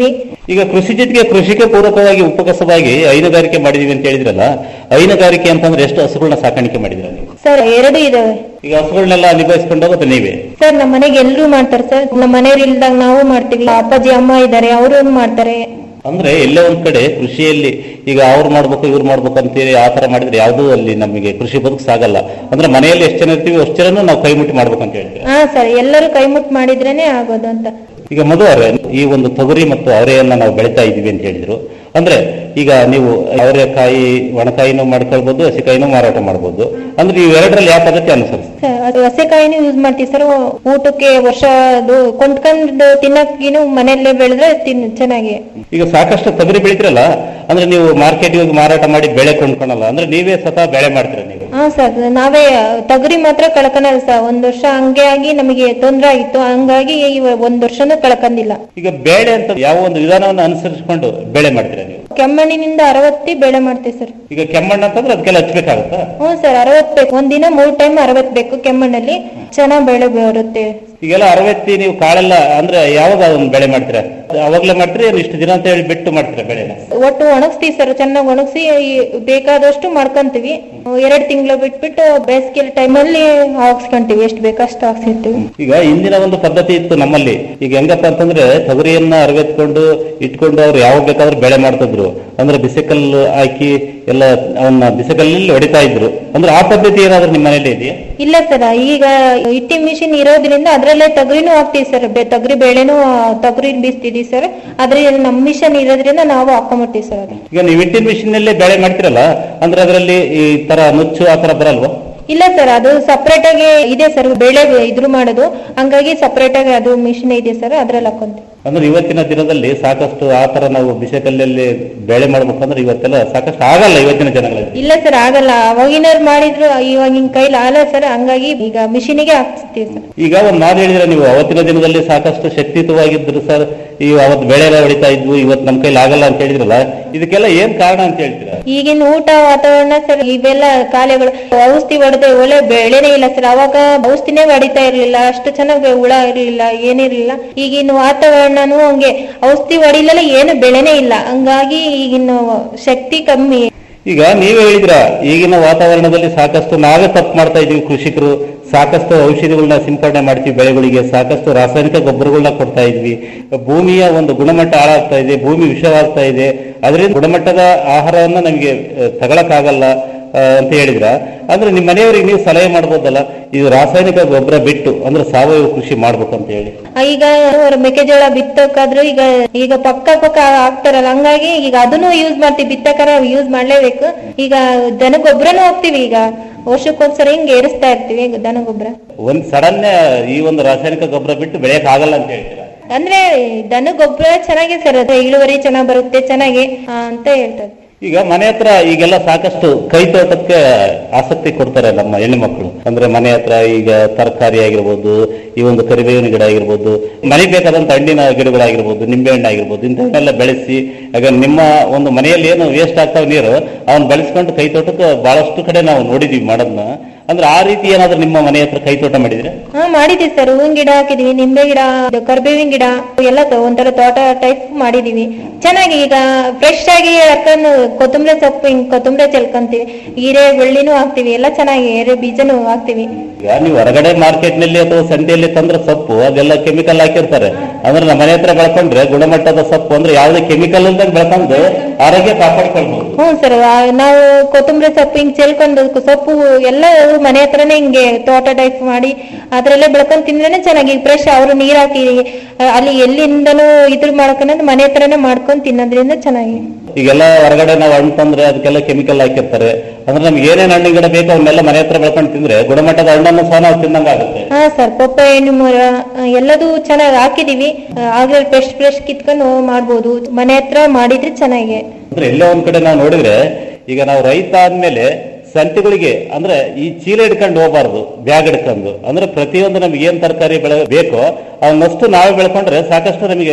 ಈಗ ಕೃಷಿ ಜೊತೆಗೆ ಕೃಷಿಗೆ ಪೂರಕವಾಗಿ ಉಪಕಸವಾಗಿ ಹೈನುಗಾರಿಕೆ ಮಾಡಿದೀವಿ ಅಂತ ಹೇಳಿದ್ರಲ್ಲ ಹೈನುಗಾರಿಕೆ ಅಂತಂದ್ರೆ ಎಷ್ಟು ಹಸುಗಳನ್ನ ಸಾಕಾಣಿಕೆ ಮಾಡಿದ್ರ ನೀವು ಸರ್ ಎರಡು ಇದಾವೆ ಈಗ ಹಸುಗಳನ್ನೆಲ್ಲ ನಿಭಾಯಿಸ್ಕೊಂಡು ಹೋಗೋದು ನೀವೇ ಸರ್ ನಮ್ಮ ಮನೆಗೆ ಎಲ್ರು ಮಾಡ್ತಾರೆ ಸರ್ ನಮ್ಮ ಮನೆಯವ್ರು ಇಲ್ದಾಗ ನಾವು ಮಾಡ್ತೀವಿ ಅಪ್ಪಾಜಿ ಅಮ್ಮ ಇದ್ದಾರೆ ಅವರು ಮಾಡ್ತಾರೆ ಅಂದ್ರೆ ಎಲ್ಲೇ ಒಂದ್ ಕಡೆ ಕೃಷಿಯಲ್ಲಿ ಈಗ ಅವ್ರು ಮಾಡ್ಬೇಕು ಇವ್ರು ಮಾಡ್ಬೇಕು ಅಂತೇಳಿ ಆ ತರ ಮಾಡಿದ್ರೆ ಯಾವ್ದೂ ಅಲ್ಲಿ ನಮಗೆ ಕೃಷಿ ಬದುಕು ಸಾಗಲ್ಲ ಅಂದ್ರೆ ಮನೆಯಲ್ಲಿ ಎಷ್ಟು ಜನ ಇರ್ತೀವಿ ಅಷ್ಟು ಜನನು ನಾವು ಕೈ ಮುಟ್ಟಿ ಮಾಡ್ಬೇಕು ಅಂತ ಹೇಳ್ತೀವಿ ಹಾ ಸರ್ ಎಲ್ಲರೂ ಕೈ ಮುಟ್ಟು ಮಾಡಿದ್ರೇನೆ ಆಗೋದು ಅಂತ ಈಗ ಮಧು ಅವರೇ ಈ ಒಂದು ತೊಗರಿ ಮತ್ತು ಅವರೆಯನ್ನ ನಾವು ಬೆಳಿತಾ ಇದೀವಿ ಅಂತ ಹೇಳಿದ್ರು ಅಂದ್ರೆ ಈಗ ನೀವು ಅವರೆಕಾಯಿ ಒಣಕಾಯಿನೂ ಮಾಡ್ಕೊಳ್ಬಹುದು ಹಸಿಕಾಯಿನೂ ಮಾರಾಟ ಮಾಡ್ಬೋದು ಅಂದ್ರೆ ಇವೆರಡರಲ್ಲಿ ಯಾವ ಪದ್ಧತಿ ಅನುಸರಿಸ್ತೀವಿ ಸರ್, ಅದು ಹಸೆಕಾಯಿನೂ ಯೂಸ್ ಮಾಡ್ತೀವಿ ಸರ್ ಊಟಕ್ಕೆ ವರ್ಷ ಅದು ಕೊಂಡ್ಕೊಂಡು ತಿನ್ನಕ್ಕಿನು ಮನೆಯಲ್ಲೇ ಬೆಳೆದ್ರೆ ತಿನ್ ಚೆನ್ನಾಗಿ ಈಗ ಸಾಕಷ್ಟು ತೊಗರಿ ಬೆಳಿತಿರಲ್ಲ ಅಂದ್ರೆ ನೀವು ಮಾರ್ಕೆಟ್ ಹೋಗಿ ಮಾರಾಟ ಮಾಡಿ ಬೆಳೆ ಕೊಂಡ್ಕೊಳಲ್ಲ ಅಂದ್ರೆ ನೀವೇ ಸ್ವತಃ ಬೆಳೆ ಮಾಡ್ತೀರಾ ನೀವು ಹಾ ಸರ್ ನಾವೇ ತೊಗರಿ ಮಾತ್ರ ಕಳ್ಕೊಳಲ್ಲ ಸರ್ ಒಂದ್ ವರ್ಷ ಹಂಗೆ ಆಗಿ ನಮಗೆ ತೊಂದ್ರೆ ಆಗಿತ್ತು ಹಂಗಾಗಿ ಇವ- ಒಂದ್ ವರ್ಷನೂ ಕಳ್ಕೊಂಡಿಲ್ಲ ಈಗ ಬೇಳೆ ಅಂತ ಯಾವ ಒಂದು ವಿಧಾನವನ್ನು ಅನುಸರಿಸಿಕೊಂಡು ಬೆಳೆ ಮಾಡ್ತೀರಾ ನೀವು ಕೆಮ್ಮಣ್ಣಿನಿಂದ ಅರವತ್ತಿ ಬೆಳೆ ಮಾಡ್ತೀವಿ ಸರ್ ಈಗ ಕೆಮ್ಮಣ್ಣು ಅಂತಂದ್ರೆ ಅದಕ್ಕೆಲ್ಲ ಹಚ್ಬೇಕಾಗುತ್ತಾ ಹ್ಞೂ ಸರ್ ಅರವತ್ ಬೇಕು ಒಂದಿನ ಮೂರ್ ಟೈಮ್ ಅರವತ್ ಬೇಕು ಕೆಮ್ಮಣ್ಣಲ್ಲಿ ಚೆನ್ನಾಗ್ ಬೆಳೆ ಬರುತ್ತೆ ಈಗೆಲ್ಲ ಅರವತ್ತಿ ನೀವು ಕಾಳೆಲ್ಲ ಅಂದ್ರೆ ಯಾವಾಗ ಅದನ್ನ ಬೆಳೆ ಮಾಡ್ತೀರಾ ಅವಾಗ್ಲೇ ಮಾಡ್ತೀರಾ ಏನು ಇಷ್ಟು ದಿನ ಅಂತ ಹೇಳಿ ಬಿಟ್ಟು ಮಾಡ್ತೀರಾ ಬೆಳೆನ ಒಟ್ಟು ಒಣಗಿಸ್ತೀವಿ ಸರ್ ಚೆನ್ನಾಗಿ ಒಣಗಿಸಿ ಬೇಕಾದಷ್ಟು ಮಾಡ್ಕೊಂತೀವಿ ಎರಡ್ ತಿಂಗಳು ಬಿಟ್ಬಿಟ್ಟು ಬೇಸಿಗೆ ಟೈಮಲ್ಲಿ ಹಾಕ್ಸ್ಕೊಂತೀವಿ ಎಷ್ಟು ಬೇಕೋ ಅಷ್ಟು ಹಾಕ್ಸಿರ್ತೀವಿ ಈಗ ಹಿಂದಿನ ಒಂದು ಪದ್ಧತಿ ಇತ್ತು ನಮ್ಮಲ್ಲಿ ಈಗ ಹೆಂಗಪ್ಪ ಅಂತಂದ್ರೆ ತೊಗರಿಯನ್ನ ಅರವೆತ್ಕೊಂಡು ಇಟ್ಕೊಂಡು ಅವ್ರು ಯಾವಾಗ ಬೇಕಾದ್ರೂ ಬೆಳೆ ಮಾಡ್ತಿದ್ರು ಅಂದ್ರೆ ಬಿಸಿಕಲ್ಲು ಹಾಕಿ ಎಲ್ಲ ಅವನ್ನ ಬಿಸಿಕಲ್ಲಲ್ಲಿ ಹೊಡಿತಾ ಇದ್ರು ಅಂದ್ರೆ ಆ ಪದ್ಧತಿ ಏನಾದ್ರೂ ನಿಮ್ಮ ಮನೇಲಿ ಇದೆಯಾ ಇಲ್ಲ ಸರ್ ಈಗ ಇಟ್ಟಿ ಮಿಷಿನ್ ಇರೋದ್ರಿಂದ ಅದ್ರಲ್ಲೇ ತೊಗರಿನೂ ಹಾಕ್ತಿವಿ ಸರ್ ತೊಗರಿ ಬೇಳೆನೂ ತೊಗರಿ ಬೀಸ್ತಿದೀವಿ ಸರ್ ಆದ್ರೆ ನಮ್ಮ ಮಿಷನ್ ಇರೋದ್ರಿಂದ ನಾವು ಹಾಕೊಂಬಿಡ್ತೀವಿ ಸರ್ ಅದು ಈಗ ನೀವು ಇಟ್ಟಿನ ಮಿಷಿನ್ ನಲ್ಲೇ ಬೆಳೆ ಮಾಡ್ತಿರಲ್ಲ ಅಂದ್ರೆ ಅದರಲ್ಲಿ ಈ ತರ ನುಚ್ಚು ಆ ತರ ಬರಲ್ವಾ ಇಲ್ಲ ಸರ್ ಅದು ಸಪರೇಟ್ ಆಗಿ ಇದೆ ಸರ್ ಬೆಳೆ ಇದ್ರು ಮಾಡೋದು ಹಂಗಾಗಿ ಸಪರೇಟ್ ಆಗಿ ಅದು ಮಿಷಿನ್ ಇದೆ ಸರ್ ಅದ್ರಲ್ಲಿ ಹಾಕೊಂತೀವಿ ಅಂದ್ರೆ ಇವತ್ತಿನ ದಿನದಲ್ಲಿ ಸಾಕಷ್ಟು ಆ ತರ ನಾವು ಬಿಸಿಕಲ್ಲಲ್ಲಿ ಬೆಳೆ ಮಾಡ್ಬೇಕಂದ್ರೆ ಇವತ್ತೆಲ್ಲ ಸಾಕಷ್ಟು ಆಗಲ್ಲ ಇವತ್ತಿನ ಜನಗಳಲ್ಲಿ ಇಲ್ಲ ಸರ್ ಆಗಲ್ಲ ಅವಾಗಿನವ್ರು ಮಾಡಿದ್ರು ಇವಾಗಿನ ಕೈಲಿ ಆಗಲ್ಲ ಸರ್ ಹಂಗಾಗಿ ಈಗ ಮಿಷಿನಿಗೆ ಹಾಕ್ಸ್ತೀವಿ ಸರ್ ಈಗ ಒಂದ್ ಮಾತು ಹೇಳಿದ್ರೆ ನೀವು ಅವತ್ತಿನ ದಿನದಲ್ಲಿ ಸಾಕಷ್ಟು ಶಕ್ತಿಯುತವಾಗಿದ್ರು ಸರ್ ಈ ಅವತ್ತು ಬೆಳೆ ಎಲ್ಲ ಹೊಡಿತಾ ಇದ್ವು ಇವತ್ತು ನಮ್ ಕೈಲಿ ಆಗಲ್ಲ ಅಂತ ಹೇಳಿದ್ರಲ್ಲ ಇದಕ್ಕೆಲ್ಲ ಏನ್ ಕಾರಣ ಅಂತ ಹೇಳ್ತೀರಾ ಈಗಿನ ಊಟ ವಾತಾವರಣ ಸರ್ ಇವೆಲ್ಲ ಕಾಲೆಗಳು ಔಷಧಿ ಹೊಡೆದ್ರೆ ಒಳ್ಳೆ ಬೆಳೆನೇ ಇಲ್ಲ ಸರ್ ಅವಾಗ ಔಷಧಿನೇ ಹೊಡಿತಾ ಇರ್ಲಿಲ್ಲ ಅಷ್ಟು ಚೆನ್ನಾಗಿ ಹುಳ ಇರ್ಲಿಲ್ಲ ಏನಿರ್ಲಿಲ್ಲ ಈಗಿನ ವಾತಾವರಣನೂ ಹಂಗೆ ಔಷಧಿ ಹೊಡಿಲಿಲ್ಲ ಏನು ಬೆಳೆನೇ ಇಲ್ಲ ಹಂಗಾಗಿ ಈಗಿನ ಶಕ್ತಿ ಕಮ್ಮಿ ಈಗ ನೀವೇ ಹೇಳಿದ್ರ ಈಗಿನ ವಾತಾವರಣದಲ್ಲಿ ಸಾಕಷ್ಟು ನಾವೇ ತಪ್ಪು ಮಾಡ್ತಾ ಇದೀವಿ ಕೃಷಿಕರು ಸಾಕಷ್ಟು ಔಷಧಿಗಳನ್ನ ಸಿಂಪಡಣೆ ಮಾಡ್ತೀವಿ ಬೆಳೆಗಳಿಗೆ ಸಾಕಷ್ಟು ರಾಸಾಯನಿಕ ಗೊಬ್ಬರಗಳನ್ನ ಕೊಡ್ತಾ ಇದ್ವಿ ಭೂಮಿಯ ಒಂದು ಗುಣಮಟ್ಟ ಹಾಳಾಗ್ತಾ ಇದೆ ಭೂಮಿ ವಿಷವಾಗ್ತಾ ಇದೆ ಅದರಿಂದ ಗುಣಮಟ್ಟದ ಆಹಾರವನ್ನ ನಮಗೆ ತಗೊಳಕ್ಕಾಗಲ್ಲ ಆ, ಅಂತ ಹೇಳಿದ್ರ ಅಂದ್ರೆ ನಿಮ್ಮ ಮನೆಯವರಿಗೆ ನೀವು ಸಲಹೆ ಮಾಡ್ಬೋದಲ್ಲ ಇದು ರಾಸಾಯನಿಕ ಗೊಬ್ಬರ ಬಿಟ್ಟು ಅಂದ್ರೆ ಸಾವಯವ ಕೃಷಿ ಮಾಡ್ಬೇಕು ಅಂತ ಹೇಳಿ ಆ, ಈಗ ಅವ್ರ ಮೆಕ್ಕೆಜೋಳ ಬಿತ್ತಕ್ಕಾದ್ರೂ ಈಗ ಈಗ ಪಕ್ಕ ಪಕ್ಕ ಹಾಕ್ತಾರಲ್ಲ ಹಂಗಾಗಿ ಈಗ ಅದನ್ನು ಯೂಸ್ ಮಾಡ್ತೀವಿ ಬಿತ್ತಕಾರ ಯೂಸ್ ಮಾಡ್ಲೇಬೇಕು ಈಗ ದನ ಗೊಬ್ಬರನು ಹಾಕ್ತಿವಿ ಈಗ ವರ್ಷಕ್ಕೊಂದ್ಸಲ ಹಿಂಗ್ ಏರಿಸ್ತಾ ಇರ್ತೀವಿ ದನ ಗೊಬ್ಬರ ಒಂದ್ ಸಡನ್ ಈ ಒಂದು ರಾಸಾಯನಿಕ ಗೊಬ್ಬರ ಬಿಟ್ಟು ಬೆಳೆಯಕ್ ಆಗಲ್ಲ ಅಂತ ಹೇಳ್ತೀರಾ ಅಂದ್ರೆ ದನ ಗೊಬ್ಬರ ಚೆನ್ನಾಗಿ ಸರ್ ಅದು ಇಳುವರಿ ಚೆನ್ನಾಗ್ ಬರುತ್ತೆ ಚೆನ್ನಾಗಿ ಆ, ಅಂತ ಹೇಳ್ತಾರೆ ಈಗ ಮನೆ ಹತ್ರ ಈಗೆಲ್ಲ ಸಾಕಷ್ಟು ಕೈ ತೋಟಕ್ಕೆ ಆಸಕ್ತಿ ಕೊಡ್ತಾರೆ ನಮ್ಮ ಹೆಣ್ಣು ಮಕ್ಕಳು ಅಂದ್ರೆ ಮನೆ ಹತ್ರ ಈಗ ತರಕಾರಿ ಆಗಿರ್ಬೋದು ಈ ಒಂದು ಕರಿಬೇವಿನ ಗಿಡ ಆಗಿರ್ಬೋದು ಮನೆಗೆ ಬೇಕಾದಂತ ಹಣ್ಣಿನ ಗಿಡಗಳಾಗಿರ್ಬೋದು ನಿಂಬೆ ಹಣ್ಣು ಆಗಿರ್ಬೋದು ಇಂಥವನ್ನೆಲ್ಲ ಬೆಳೆಸಿ ಈಗ ನಿಮ್ಮ ಒಂದು ಮನೆಯಲ್ಲಿ ಏನು ವೇಸ್ಟ್ ಆಗ್ತಾವ ನೀರು ಅವನ್ನ ಬೆಳೆಸ್ಕೊಂಡು ಕೈ ತೋಟಕ್ಕೆ ಬಹಳಷ್ಟು ಕಡೆ ನಾವು ನೋಡಿದೀವಿ ಮಾಡೋದನ್ನ ಅಂದ್ರೆ ಆ ರೀತಿ ಏನಾದ್ರೂ ನಿಮ್ಮ ಮನೆ ಹತ್ರ ಕೈ ತೋಟ ಮಾಡಿದ್ರೆ ಹಾ ಮಾಡಿದೀವಿ ಸರ್ ಹೂವಿನ ಗಿಡ ಹಾಕಿದೀವಿ ನಿಂಬೆ ಗಿಡ ಇದು ಕರ್ಬೇವಿನ ಗಿಡ ಎಲ್ಲ ತ- ಒಂಥರ ತೋಟ ಟೈಪ್ ಮಾಡಿದೀವಿ ಚೆನ್ನಾಗಿ ಈಗ ಫ್ರೆಶ್ ಆಗಿ ಹಾಕೊಂಡು ಕೊತ್ತಂಬರಿ ಸೊಪ್ಪು ಹಿಂಗ್ ಕೊತ್ತಂಬರಿ ಚೆಲ್ಕೊಂತೀವಿ ಹೀರೆ ಬೆಳ್ಳಿನೂ ಹಾಕ್ತಿವಿ ಎಲ್ಲ ಚೆನ್ನಾಗಿ ಎರೆ ಬೀಜನೂ ಹಾಕ್ತಿವಿ ಈಗ ನೀವು ಹೊರಗಡೆ ಮಾರ್ಕೆಟ್ ನಲ್ಲಿ ಅಥವಾ ಸಂತೆಯಲ್ಲಿ ತಂದ್ರೆ ಸೊಪ್ಪು ಅದೆಲ್ಲ ಕೆಮಿಕಲ್ ಹಾಕಿರ್ತಾರೆ ಅಂದ್ರೆ ನಮ್ಮ ಮನೆ ಹತ್ರ ಬೆಳ್ಕೊಂಡ್ರೆ ಗುಣಮಟ್ಟದ ಸೊಪ್ಪು ಅಂದ್ರೆ ಯಾವುದೇ ಕೆಮಿಕಲ್ ಇಲ್ದಂಗೆ ಬೆಳ್ಕೊಂಡು ಆರೋಗ್ಯ ಕಾಪಾಡ್ಕೊಳ್ಬಹುದು ಹ್ಞೂ ಸರ್ ನಾವು ಕೊತ್ತಂಬರಿ ಸೊಪ್ಪು ಹಿಂಗ್ ಚೆಲ್ಕೊಂಡು ಕು- ಸೊಪ್ಪು ಎಲ್ಲ ಮನೆ ಹತ್ರನೇ ಹಿಂಗೆ ತೋಟ ಟೈಪ್ ಮಾಡಿ ಅದ್ರಲ್ಲೇ ಬೆಳ್ಕೊಂಡ್ ತಿಂದ್ರೇನೆ ಚೆನ್ನಾಗಿ ಫ್ರೆಶ್ ಅವರು ನೀರ್ ಹಾಕಿ ಆ, ಅಲ್ಲಿ ಎಲ್ಲಿಂದನೂ ಇದ್ರ ಮಾಡ್ಕೊಂಡು ಮನೆ ಹತ್ರನೇ ಮಾಡ್ಕೊಂಡ್ ತಿನ್ನೋದ್ರಿಂದ ಚೆನ್ನಾಗಿ ಈಗೆಲ್ಲ ಹೊರಗಡೆ ನಾವು ಹಣ್ಣು ತಂದ್ರೆ ಅದಕ್ಕೆಲ್ಲ ಕೆಮಿಕಲ್ ಹಾಕಿರ್ತಾರೆ ಅಂದ್ರೆ ನಮ್ಗೆ ಏನೇನ್ ಹಣ್ಣಿನ ಗಿಡ ಬೇಕೋ ಅವನ್ನೆಲ್ಲ ಮನೆ ಹತ್ರ ಬೆಳ್ಕೊಂಡು ತಿಂದ್ರೆ ಗುಣಮಟ್ಟದ ಹಣ್ಣನ್ನು ಸಹ ನಾವು ತಿನ್ನಂಗಾಗುತ್ತೆ ಹಾ ಸರ್ ಪಪ್ಪಾಯ ಹಣ್ಣು ಮರ ಆ, ಎಲ್ಲದೂ ಚೆನ್ನಾಗಿ ಹಾಕಿದೀವಿ ಆಗ್ಲೇ ಫ್ರೆಶ್ ಫ್ರೆಶ್ ಕಿತ್ಕೊಂಡು ಮಾಡ್ಬೋದು ಮನೆ ಹತ್ರ ಮಾಡಿದ್ರೆ ಚೆನ್ನಾಗಿ ಅಂದ್ರೆ ಎಲ್ಲೋ ಒಂದ್ ಕಡೆ ನಾವು ನೋಡಿದ್ರೆ ಈಗ ನಾವು ರೈತ ಆದ್ಮೇಲೆ ಸಂತೆಗಳಿಗೆ ಅಂದ್ರೆ ಈ ಚೀಲ ಹಿಡ್ಕೊಂಡು ಹೋಗ್ಬಾರ್ದು ಬ್ಯಾಗ್ ಹಿಡ್ಕೊಂಡು ಅಂದ್ರೆ ಪ್ರತಿಯೊಂದು ನಮ್ಗೆ ಏನ್ ತರಕಾರಿ ಬೆಳೆ ಬೇಕೋ ಅವನ್ನಷ್ಟು ನಾವೇ ಬೆಳ್ಕೊಂಡ್ರೆ ಸಾಕಷ್ಟು ನಮಗೆ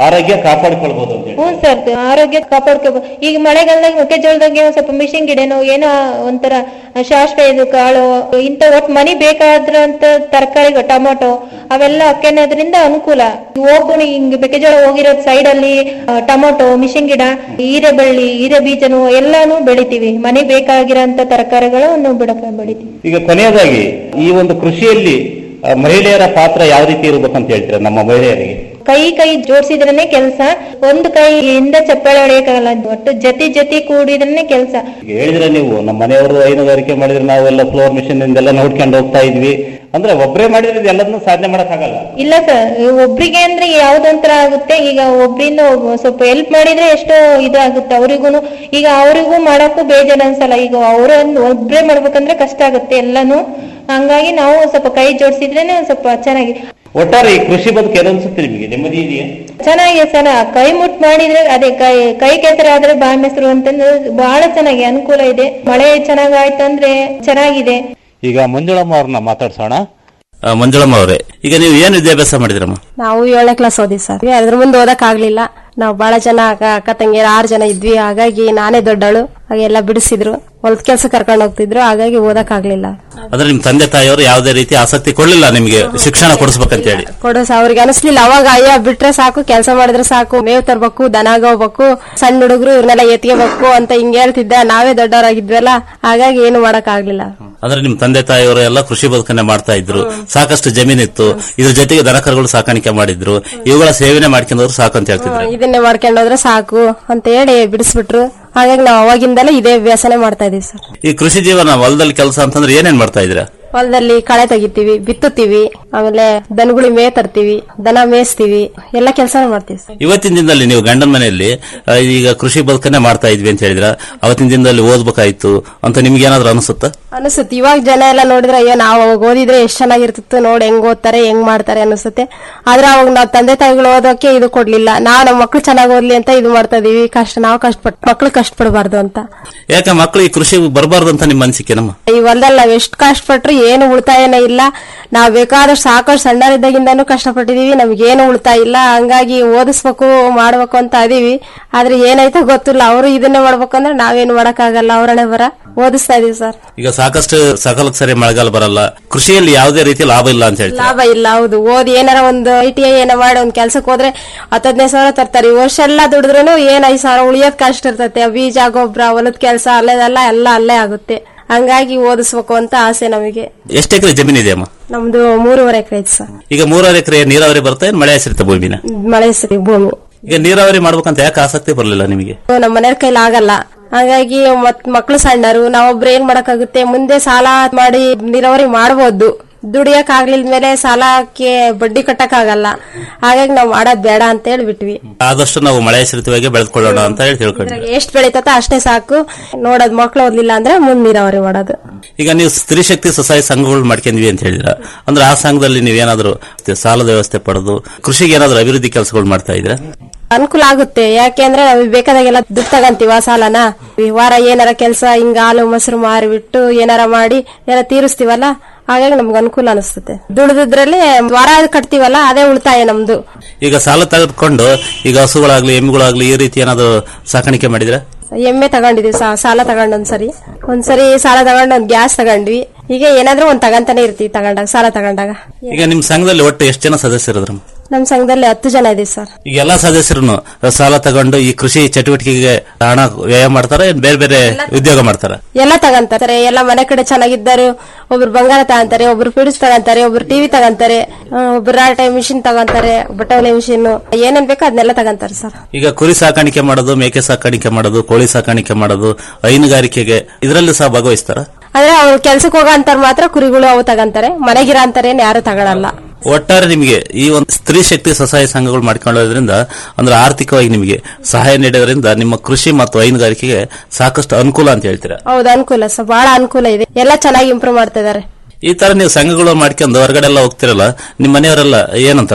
ಆರೋಗ್ಯ ಕಾಪಾಡಿಕೊಳ್ಬಹುದು ಅಂತ ಹೇಳಿ ಹ್ಞೂ ಸರ್ ಆರೋಗ್ಯ ಕಾಪಾಡ್ಕೋಬಹುದು ಈಗ ಮಳೆಗಾಲದಾಗ ಮೆಕ್ಕೆಜೋಳದಾಗೆ ಒಂದ್ ಸ್ವಲ್ಪ ಮಿಷಿನ್ ಗಿಡನೋ ಏನೋ ಒಂಥರ ಶಾಸ್ತ್ರ ಇದು ಕಾಳು ಇಂಥ ಒಟ್ಟು ಮನಿ ಬೇಕಾದ್ರಂತ ತರಕಾರಿ ಟೊಮೊಟೊ ಅವೆಲ್ಲ ಹಾಕ್ಯನದ್ರಿಂದ ಅನುಕೂಲ ಹೋಗ್ಕೊಂಡು ಹಿಂಗ್ ಮೆಕ್ಕೆಜೋಳ ಹೋಗಿರೋ ಸೈಡ್ ಅಲ್ಲಿ ಆ, ಟೊಮೊಟೊ ಮಿಷಿನ್ ಗಿಡ ಹೀರೆಬಳ್ಳಿ ಹೀರೆ ಬೀಜನು ಎಲ್ಲಾನು ಬೆಳಿತೀವಿ ಮನೆಗೆ ಬೇಕಾಗಿರೋಂತ ತರಕಾರಿಗಳನ್ನು ಬಿಡಕ ಬೆಳಿತೀವಿ ಈಗ ಕೊನೆಯದಾಗಿ ಈ ಒಂದು ಕೃಷಿಯಲ್ಲಿ ಆ, ಮಹಿಳೆಯರ ಪಾತ್ರ ಯಾವ ರೀತಿ ಇರಬೇಕಂತ ಹೇಳ್ತೀರಾ ನಮ್ಮ ಮಹಿಳೆಯರಿಗೆ ಕೈ ಕೈ ಜೋಡಿಸಿದ್ರೇನೆ ಕೆಲಸ ಒಂದು ಕೈಯಿಂದ ಚಪ್ಪಾಳೆ ಹೊಡೆಯಕ್ಕಾಗಲ್ಲ ಒಟ್ಟು ಜತಿ ಜತಿ ಕೂಡಿದ್ರೇನೆ ಕೆಲಸ ಈಗ ಹೇಳಿದ್ರೆ ನೀವು ನಮ್ಮ ಮನೆಯವರು ಹೈನುಗಾರಿಕೆ ಮಾಡಿದ್ರೆ ನಾವೆಲ್ಲ ಫ್ಲೋರ್ ಮಿಷಿನ್ ಇಂದೆಲ್ಲ ನೋಡ್ಕೊಂಡು ಹೋಗ್ತಾ ಇದ್ವಿ ಅಂದ್ರೆ ಒಬ್ಬರೇ ಮಾಡಿದ್ರೆ ಎಲ್ಲದನ್ನೂ ಸಾಧನೆ ಮಾಡಕ್ಕಾಗಲ್ಲ ಇಲ್ಲ ಸರ್ ಒಬ್ರಿಗೆ ಅಂದ್ರೆ ಯಾವ್ದೊಂಥರ ಆಗುತ್ತೆ ಈಗ ಒಬ್ರಿಂದ ಒಬ್ಬ ಸ್ವಲ್ಪ ಹೆಲ್ಪ್ ಮಾಡಿದ್ರೆ ಎಷ್ಟೋ ಇದಾಗುತ್ತೆ ಅವ್ರಿಗೂನು ಈಗ ಅವ್ರಿಗೂ ಮಾಡಕ್ಕೂ ಬೇಜಾರ್ ಅನ್ಸಲ್ಲ ಈಗ ಅವ್ರ ಒಬ್ರೇ ಮಾಡ್ಬೇಕಂದ್ರೆ ಕಷ್ಟ ಆಗುತ್ತೆ ಎಲ್ಲಾನು ಹಂಗಾಗಿ ನಾವು ಸ್ವಲ್ಪ ಕೈ ಜೋಡಿಸಿದ್ರೇನೆ ಸ್ವಲ್ಪ ಚೆನ್ನಾಗಿ ಒಟ್ಟಾರೆ ಈ ಕೃಷಿ ಬದುಕು ಏನು ಅನ್ಸುತ್ತೆ ನಿಮಗೆ ನೆಮ್ಮದಿ ಇದೆಯಾ ಚೆನ್ನಾಗಿದೆ ಸರ್ ಕೈ ಮುಟ್ ಮಾಡಿದ್ರೆ ಅದೇ ಕೈ ಕೈ ಕೆಸರು ಆದ್ರೆ ಬಾಯಿ ಮೊಸರು ಅಂತಂದ್ರೆ ಬಹಳ ಚೆನ್ನಾಗಿ ಅನುಕೂಲ ಇದೆ ಮಳೆ ಚೆನ್ನಾಗಾಯ್ತು ಅಂದ್ರೆ ಚೆನ್ನಾಗಿದೆ ಈಗ ಮಂಜುಳಮ್ಮ ಅವ್ರನ್ನ ಮಾತಾಡ್ಸೋಣ ಆ, ಮಂಜುಳಮ್ಮ ಅವರೇ ಈಗ ನೀವು ಏನು ವಿದ್ಯಾಭ್ಯಾಸ ಮಾಡಿದ್ರಮ್ಮ ನಾವು ಏಳನೇ ಕ್ಲಾಸ್ ಓದಿ ಸರ್ ಅದ್ರ ಮುಂದೆ ಓದಕ್ ಆಗ್ಲಿಲ್ಲ ನಾವು ಬಹಳ ಜನ ಅಕ್ಕ ಅಕ್ಕ ತಂಗಿಯರು ಆರು ಜನ ಇದ್ವಿ ಹಾಗಾಗಿ ನಾನೇ ದೊಡ್ಡಳು ಹಾಗೆಲ್ಲ ಬಿಡಿಸಿದ್ರು ಹೊಲದ ಕೆಲಸ ಕರ್ಕೊಂಡು ಹೋಗ್ತಿದ್ರು ಹಾಗಾಗಿ ಓದಕ್ ಆಗ್ಲಿಲ್ಲ ಅಂದ್ರೆ ನಿಮ್ ತಂದೆ ತಾಯಿಯವರು ಯಾವುದೇ ರೀತಿ ಆಸಕ್ತಿ ಕೊಡ್ಲಿಲ್ಲ ನಿಮ್ಗೆ ಶಿಕ್ಷಣ ಕೊಡಿಸ್ಬೇಕಂತ ಹೇಳಿ ಕೊಡೋ ಸ- ಅವ್ರಿಗೆ ಅನಿಸ್ಲಿಲ್ಲ ಅವಾಗ ಅಯ್ಯ ಬಿಟ್ರೆ ಸಾಕು ಕೆಲಸ ಮಾಡಿದ್ರೆ ಸಾಕು ಮೇವ್ ತರ್ಬೇಕು ದನಾಗ ಹೋಗ್ಬೇಕು ಸಣ್ಣ ಹುಡುಗರು ಇವ್ರನ್ನೆಲ್ಲ ಎತ್ಕೋಬೇಕು ಅಂತ ಹಿಂಗ್ ಹೇಳ್ತಿದ್ದೆ ನಾವೇ ದೊಡ್ಡವರಾಗಿದ್ವಲ್ಲ ಹಾಗಾಗಿ ಏನು ಮಾಡಕ್ ಆಗ್ಲಿಲ್ಲ ಅಂದ್ರೆ ನಿಮ್ ತಂದೆ ತಾಯಿಯವರು ಎಲ್ಲ ಕೃಷಿ ಬದುಕನ್ನೇ ಮಾಡ್ತಾ ಇದ್ರು ಸಾಕಷ್ಟು ಜಮೀನಿತ್ತು ಇದ್ರ ಜೊತೆಗೆ ದನಕರುಗಳು ಸಾಕಾಣಿಕೆ ಮಾಡಿದ್ರು ಇವುಗಳ ಸೇವನೆ ಮಾಡ್ಕೊಂಡವ್ರು ಸಾಕು ಅಂತ ಹೇಳ್ತಿದ್ರು ಇದನ್ನೇ ಮಾಡ್ಕೊಂಡು ಹೋದ್ರೆ ಸಾಕು ಅಂತ ಹೇಳಿ ಬಿಡಿಸ್ಬಿಟ್ರು ಹಾಗಾಗಿ ನಾವು ಅವಾಗಿಂದಲೇ ಇದೇ ಅಭ್ಯಾಸನೇ ಮಾಡ್ತಾ ಇದೀವಿ ಸರ್ ಈ ಕೃಷಿ ಜೀವನ ಹೊಲದಲ್ಲಿ ಕೆಲಸ ಅಂತಂದ್ರೆ ಏನೇನ್ ಮಾಡ್ತಾ ಇದ್ರ ಹೊಲದಲ್ಲಿ ಕಳೆ ತೆಗಿತೀವಿ ಬಿತ್ತುತ್ತೀವಿ ಆಮೇಲೆ ದನಗುಳಿ ಮೇ ತರ್ತೀವಿ ದನ ಮೇಯಿಸ್ತೀವಿ ಎಲ್ಲ ಕೆಲಸ ಮಾಡ್ತೀವಿ ಸರ್ ಇವತ್ತಿನ ದಿನದಲ್ಲಿ ನೀವು ಗಂಡನ ಮನೆಯಲ್ಲಿ ಆ, ಈಗ ಕೃಷಿ ಬದುಕನ್ನೇ ಮಾಡ್ತಾ ಇದ್ವಿ ಅಂತ ಹೇಳಿದ್ರ ಅವತ್ತಿನ ದಿನದಲ್ಲಿ ಓದ್ಬೇಕಾಯ್ತು ಅಂತ ನಿಮ್ಗೆ ಏನಾದ್ರು ಅನಿಸುತ್ತಾ ಅನಿಸುತ್ತೆ ಇವಾಗ ಜನ ಎಲ್ಲ ನೋಡಿದ್ರೆ ಅಯ್ಯೋ ನಾವು ಅವಾಗ ಓದಿದ್ರೆ ಎಷ್ಟು ಚೆನ್ನಾಗಿರ್ತಿತ್ತು ನೋಡಿ ಹೆಂಗ್ ಓದ್ತಾರೆ ಹೆಂಗ್ ಮಾಡ್ತಾರೆ ಅನಿಸುತ್ತೆ ಆದ್ರೆ ಅವಾಗ ನಾವು ತಂದೆ ತಾಯಿಗಳು ಓದೋಕೆ ಇದು ಕೊಡ್ಲಿಲ್ಲ ನಾವು ನಮ್ಮ ಮಕ್ಳು ಚೆನ್ನಾಗಿ ಓದ್ಲಿ ಅಂತ ಇದು ಮಾಡ್ತಾ ಇದೀವಿ ಕಷ್ಟ ನಾವು ಕಷ್ಟಪಟ್ಟು ಮಕ್ಳು ಕಷ್ಟಪಡಬಾರ್ದು ಅಂತ ಯಾಕೆ ಮಕ್ಕಳು ಈ ಕೃಷಿ ಬರಬಾರ್ದು ಅಂತ ನಿಮ್ಮ ಅನಿಸಿಕೆ ನಮ್ಮ ಈ ಹೊಲದಲ್ಲಿ ನಾವ್ ಎಷ್ಟು ಕಷ್ಟಪಟ್ರು ಏನು ಉಳಿತಾಯನೇ ಇಲ್ಲ ನಾವ್ ಬೇಕಾದಷ್ಟು ಸಾಕಷ್ಟು ಸಣ್ಣರಿದ್ದಾಗಿಂದಾನು ಕಷ್ಟಪಟ್ಟಿದೀವಿ ನಮ್ಗೇನು ಉಳಿತಾಯ ಇಲ್ಲ ಹಂಗಾಗಿ ಓದಿಸ್ಬೇಕು ಮಾಡ್ಬೇಕು ಅಂತ ಅದೀವಿ ಆದ್ರೆ ಏನಾಯ್ತೋ ಗೊತ್ತಿಲ್ಲ ಅವರು ಇದನ್ನೇ ಮಾಡ್ಬೇಕು ಅಂದ್ರೆ ನಾವೇನು ಮಾಡಕ್ಕಾಗಲ್ಲ ಅವರಣೆ ಬರ ಓದಿಸ್ತಾ ಇದೀವಿ ಸರ್ ಈಗ ಸಾಕಷ್ಟು ಸಕಾಲಕ್ಕೆ ಸರಿ ಮಳೆಗಾಲ ಬರಲ್ಲ ಕೃಷಿಯಲ್ಲಿ ಯಾವುದೇ ರೀತಿ ಲಾಭ ಇಲ್ಲ ಅಂತ ಹೇಳ್ತಾರೆ ಲಾಭ ಇಲ್ಲ ಹೌದು ಓದಿ ಏನಾರ ಒಂದು ಐ ಟಿ ಐ ಏನೋ ಮಾಡಿ ಒಂದ್ ಕೆಲ್ಸಕ್ಕೆ ಹೋದ್ರೆ ಹತ್ತು ಹದಿನೈದು ಸಾವಿರ ತರ್ತಾರೆ ಈ ವರ್ಷ ಎಲ್ಲ ದುಡಿದ್ರೂ ಏನ್ ಐದು ಸಾವಿರ ಉಳಿಯೋದ್ ಕಷ್ಟ ಇರ್ತೈತೆ ಬೀಜ ಗೊಬ್ಬರ ಹೊಲದ ಕೆಲಸ ಅಲ್ಲೇದೆಲ್ಲ ಎಲ್ಲ ಅಲ್ಲೇ ಆಗುತ್ತೆ ಹಂಗಾಗಿ ಓದಿಸ್ಬೇಕು ಅಂತ ಆಸೆ ನಮಗೆ ಎಷ್ಟು ಎಕರೆ ಜಮೀನು ಇದೆ ಅಮ್ಮ ನಮ್ದು ಮೂರುವರೆ ಎಕರೆ ಐತೆ ಸರ್ ಈಗ ಮೂರಾರು ಎಕರೆ ನೀರಾವರಿ ಬರ್ತಾ ಏನ್ ಮಳೆ ಹೆಸರಿತ ಭೂಮಿನ ಮಳೆ ಸರಿ ಭೂಮಿ ಈಗ ನೀರಾವರಿ ಮಾಡ್ಬೇಕಂತ ಯಾಕೆ ಆಸಕ್ತಿ ಬರಲಿಲ್ಲ ನಿಮಗೆ ನಮ್ಮ ಮನೆಯವ್ರ ಕೈಲಿ ಆಗಲ್ಲ ಹಾಗಾಗಿ ಮತ್ ಮಕ್ಳು ಸಣ್ಣರು ನಾವೊಬ್ರು ಏನ್ ಮಾಡಕ್ಕಾಗುತ್ತೆ ಮುಂದೆ ಸಾಲ ಮಾಡಿ ನೀರಾವರಿ ಮಾಡ್ಬೋದು ದುಡಿಯಕ್ ಆಗ್ಲಿಲ್ಲ ಮೇಲೆ ಸಾಲಕ್ಕೆ ಬಡ್ಡಿ ಕಟ್ಟಕ್ ಆಗಲ್ಲ ಹಾಗಾಗಿ ನಾವ್ ಮಾಡೋದ್ ಬೇಡ ಅಂತ ಹೇಳಿ ಬಿಟ್ವಿ ಆದಷ್ಟು ನಾವು ಮಳೆ ಹೆಸರಿತವಾಗಿ ಬೆಳೆದುಕೊಳ್ಳೋಣ ಅಂತ ಹೇಳಿ ತಿಳ್ಕೊಂಡ್ವಿ ಎಷ್ಟ್ ಬೆಳಿತತ ಅಷ್ಟೇ ಸಾಕು ನೋಡೋದ್ ಮಕ್ಳು ಓದ್ಲಿಲ್ಲ ಅಂದ್ರೆ ಮುಂದ್ ನೀರಾವರಿ ಮಾಡೋದು ಈಗ ನೀವು ಸ್ತ್ರೀ ಶಕ್ತಿ ಸ್ವಸಹಾಯ ಸಂಘಗಳು ಮಾಡ್ಕೊಂಡ್ವಿ ಅಂತ ಹೇಳಿದ್ರ ಅಂದ್ರೆ ಆ ಸಂಘದಲ್ಲಿ ನೀವೇನಾದ್ರೂ ಸಾಲದ ವ್ಯವಸ್ಥೆ ಪಡೆದು ಕೃಷಿಗೆ ಏನಾದ್ರೂ ಅಭಿವೃದ್ಧಿ ಕೆಲಸಗಳು ಮಾಡ್ತಾ ಇದ್ರ ಅನುಕೂಲ ಆಗುತ್ತೆ ಯಾಕೆಂದ್ರೆ ನಾವು ಬೇಕಾದಾಗೆಲ್ಲ ದುಡ್ಡು ತಗಂತೀವ ಸಾಲನ ಈ ವಾರ ಏನಾರ ಕೆಲಸ ಹಿಂಗ ಹಾಲು ಮೊಸರು ಮಾರಿಬಿಟ್ಟು ಏನಾರ ಮಾಡಿ ಏನಾರ ತೀರಿಸ್ತೀವಲ್ಲ ಹಾಗಾಗಿ ನಮ್ಗೆ ಅನುಕೂಲ ಅನಿಸ್ತದೆ ದುಡಿದ್ರಲ್ಲಿ ವಾರ ಕಟ್ತೀವಲ್ಲ ಅದೇ ಉಳಿತಾಯ ನಮ್ದು ಈಗ ಸಾಲ ತೆಗೆದುಕೊಂಡು ಈಗ ಹಸುಗಳಾಗ್ಲಿ ಎಮ್ಮೆಗಳಾಗ್ಲಿ ಈ ರೀತಿ ಏನಾದ್ರು ಸಾಕಾಣಿಕೆ ಮಾಡಿದ್ರೆ ಎಮ್ಮೆ ತಗೊಂಡಿದ್ವಿ ಸಾ- ಸಾಲ ತಗೊಂಡ್ ಒಂದ್ಸರಿ ಒಂದ್ಸರಿ ಸಾಲ ತಗೊಂಡ್ ಒಂದ್ ಗ್ಯಾಸ್ ತಗೊಂಡ್ವಿ ಈಗ ಏನಾದ್ರೂ ಒಂದ್ ತಗಂತಾನೆ ಇರ್ತೀವಿ ತಗೊಂಡಾಗ ಸಾಲ ತಗೊಂಡಾಗ ಈಗ ನಿಮ್ ಸಂಘದಲ್ಲಿ ಒಟ್ಟು ಎಷ್ಟು ಜನ ಸದಸ್ಯರಿದ್ರು ನಮ್ ಸಂಘದಲ್ಲಿ ಹತ್ತು ಜನ ಇದೀವಿ ಸರ್ ಈಗ ಎಲ್ಲಾ ಸದಸ್ಯರು ಸಾಲ ತಗೊಂಡು ಈ ಕೃಷಿ ಚಟುವಟಿಕೆಗೆ ಹಣ ವ್ಯಯ ಮಾಡ್ತಾರ ಏನ್ ಬೇರೆ ಬೇರೆ ಉದ್ಯೋಗ ಮಾಡ್ತಾರ ಎಲ್ಲ ತಗಂತಾರೆ ಎಲ್ಲ ಮನೆ ಕಡೆ ಚೆನ್ನಾಗಿದ್ದಾರೆ ಒಬ್ರು ಬಂಗಾರ ತಗಂತಾರೆ ಒಬ್ರು ಫ್ರಿಡ್ಜ್ ತಗಂತಾರೆ ಒಬ್ರು ಟಿವಿ ತಗಂತಾರೆ ಆ, ಒಬ್ರು ರಾಟೆ ಮಿಷಿನ್ ತಗಂತಾರೆ ಬಟ್ಟೆ ಹೊಲಿಯೋ ಮಿಷಿನ್ ಏನೇನ್ ಬೇಕೋ ಅದನ್ನೆಲ್ಲ ತಗಂತಾರೆ ಸರ್ ಈಗ ಕುರಿ ಸಾಕಾಣಿಕೆ ಮಾಡೋದು ಮೇಕೆ ಸಾಕಾಣಿಕೆ ಮಾಡೋದು ಕೋಳಿ ಸಾಕಾಣಿಕೆ ಮಾಡೋದು ಹೈನುಗಾರಿಕೆಗೆ ಇದರಲ್ಲಿ ಸಹ ಭಾಗವಹಿಸ್ತಾರ ಆದ್ರೆ ಅವ್ರು ಕೆಲ್ಸಕ್ಕೆ ಹೋಗೋ ಅಂತಾರ ಮಾತ್ರ ಕುರಿಗಳು ಅವು ತಗಂತಾರೆ ಮನೆಗಿರ ಅಂತಾರೇನ್ ಯಾರು ತಗೊಳಲ್ಲ ಒಟ್ಟಾರೆ ನಿಮಗೆ ಈ ಒಂದು ಸ್ತ್ರೀ ಶಕ್ತಿ ಸ್ವಸಹಾಯ ಸಂಘಗಳು ಮಾಡ್ಕೊಳ್ಳೋದ್ರಿಂದ ಅಂದ್ರೆ ಆರ್ಥಿಕವಾಗಿ ನಿಮಗೆ ಸಹಾಯ ನೀಡೋದ್ರಿಂದ ನಿಮ್ಮ ಕೃಷಿ ಮತ್ತು ಹೈನುಗಾರಿಕೆಗೆ ಸಾಕಷ್ಟು ಅನುಕೂಲ ಅಂತ ಹೇಳ್ತೀರಾ ಹೌದು ಅನುಕೂಲ ಸರ್ ಬಹಳ ಅನುಕೂಲ ಇದೆ ಎಲ್ಲ ಚೆನ್ನಾಗಿ ಇಂಪ್ರೂವ್ ಮಾಡ್ತಾ ಇದಾರೆ ಈ ತರ ನೀವು ಸಂಘಗಳು ಮಾಡ್ಕೊಂಡು ಹೊರಗಡೆ ಎಲ್ಲ ಹೋಗ್ತಿರಲ್ಲ ನಿಮ್ಮ ಮನೆಯವರೆಲ್ಲ ಏನಂತಾರ ಅಲ್ಲಿ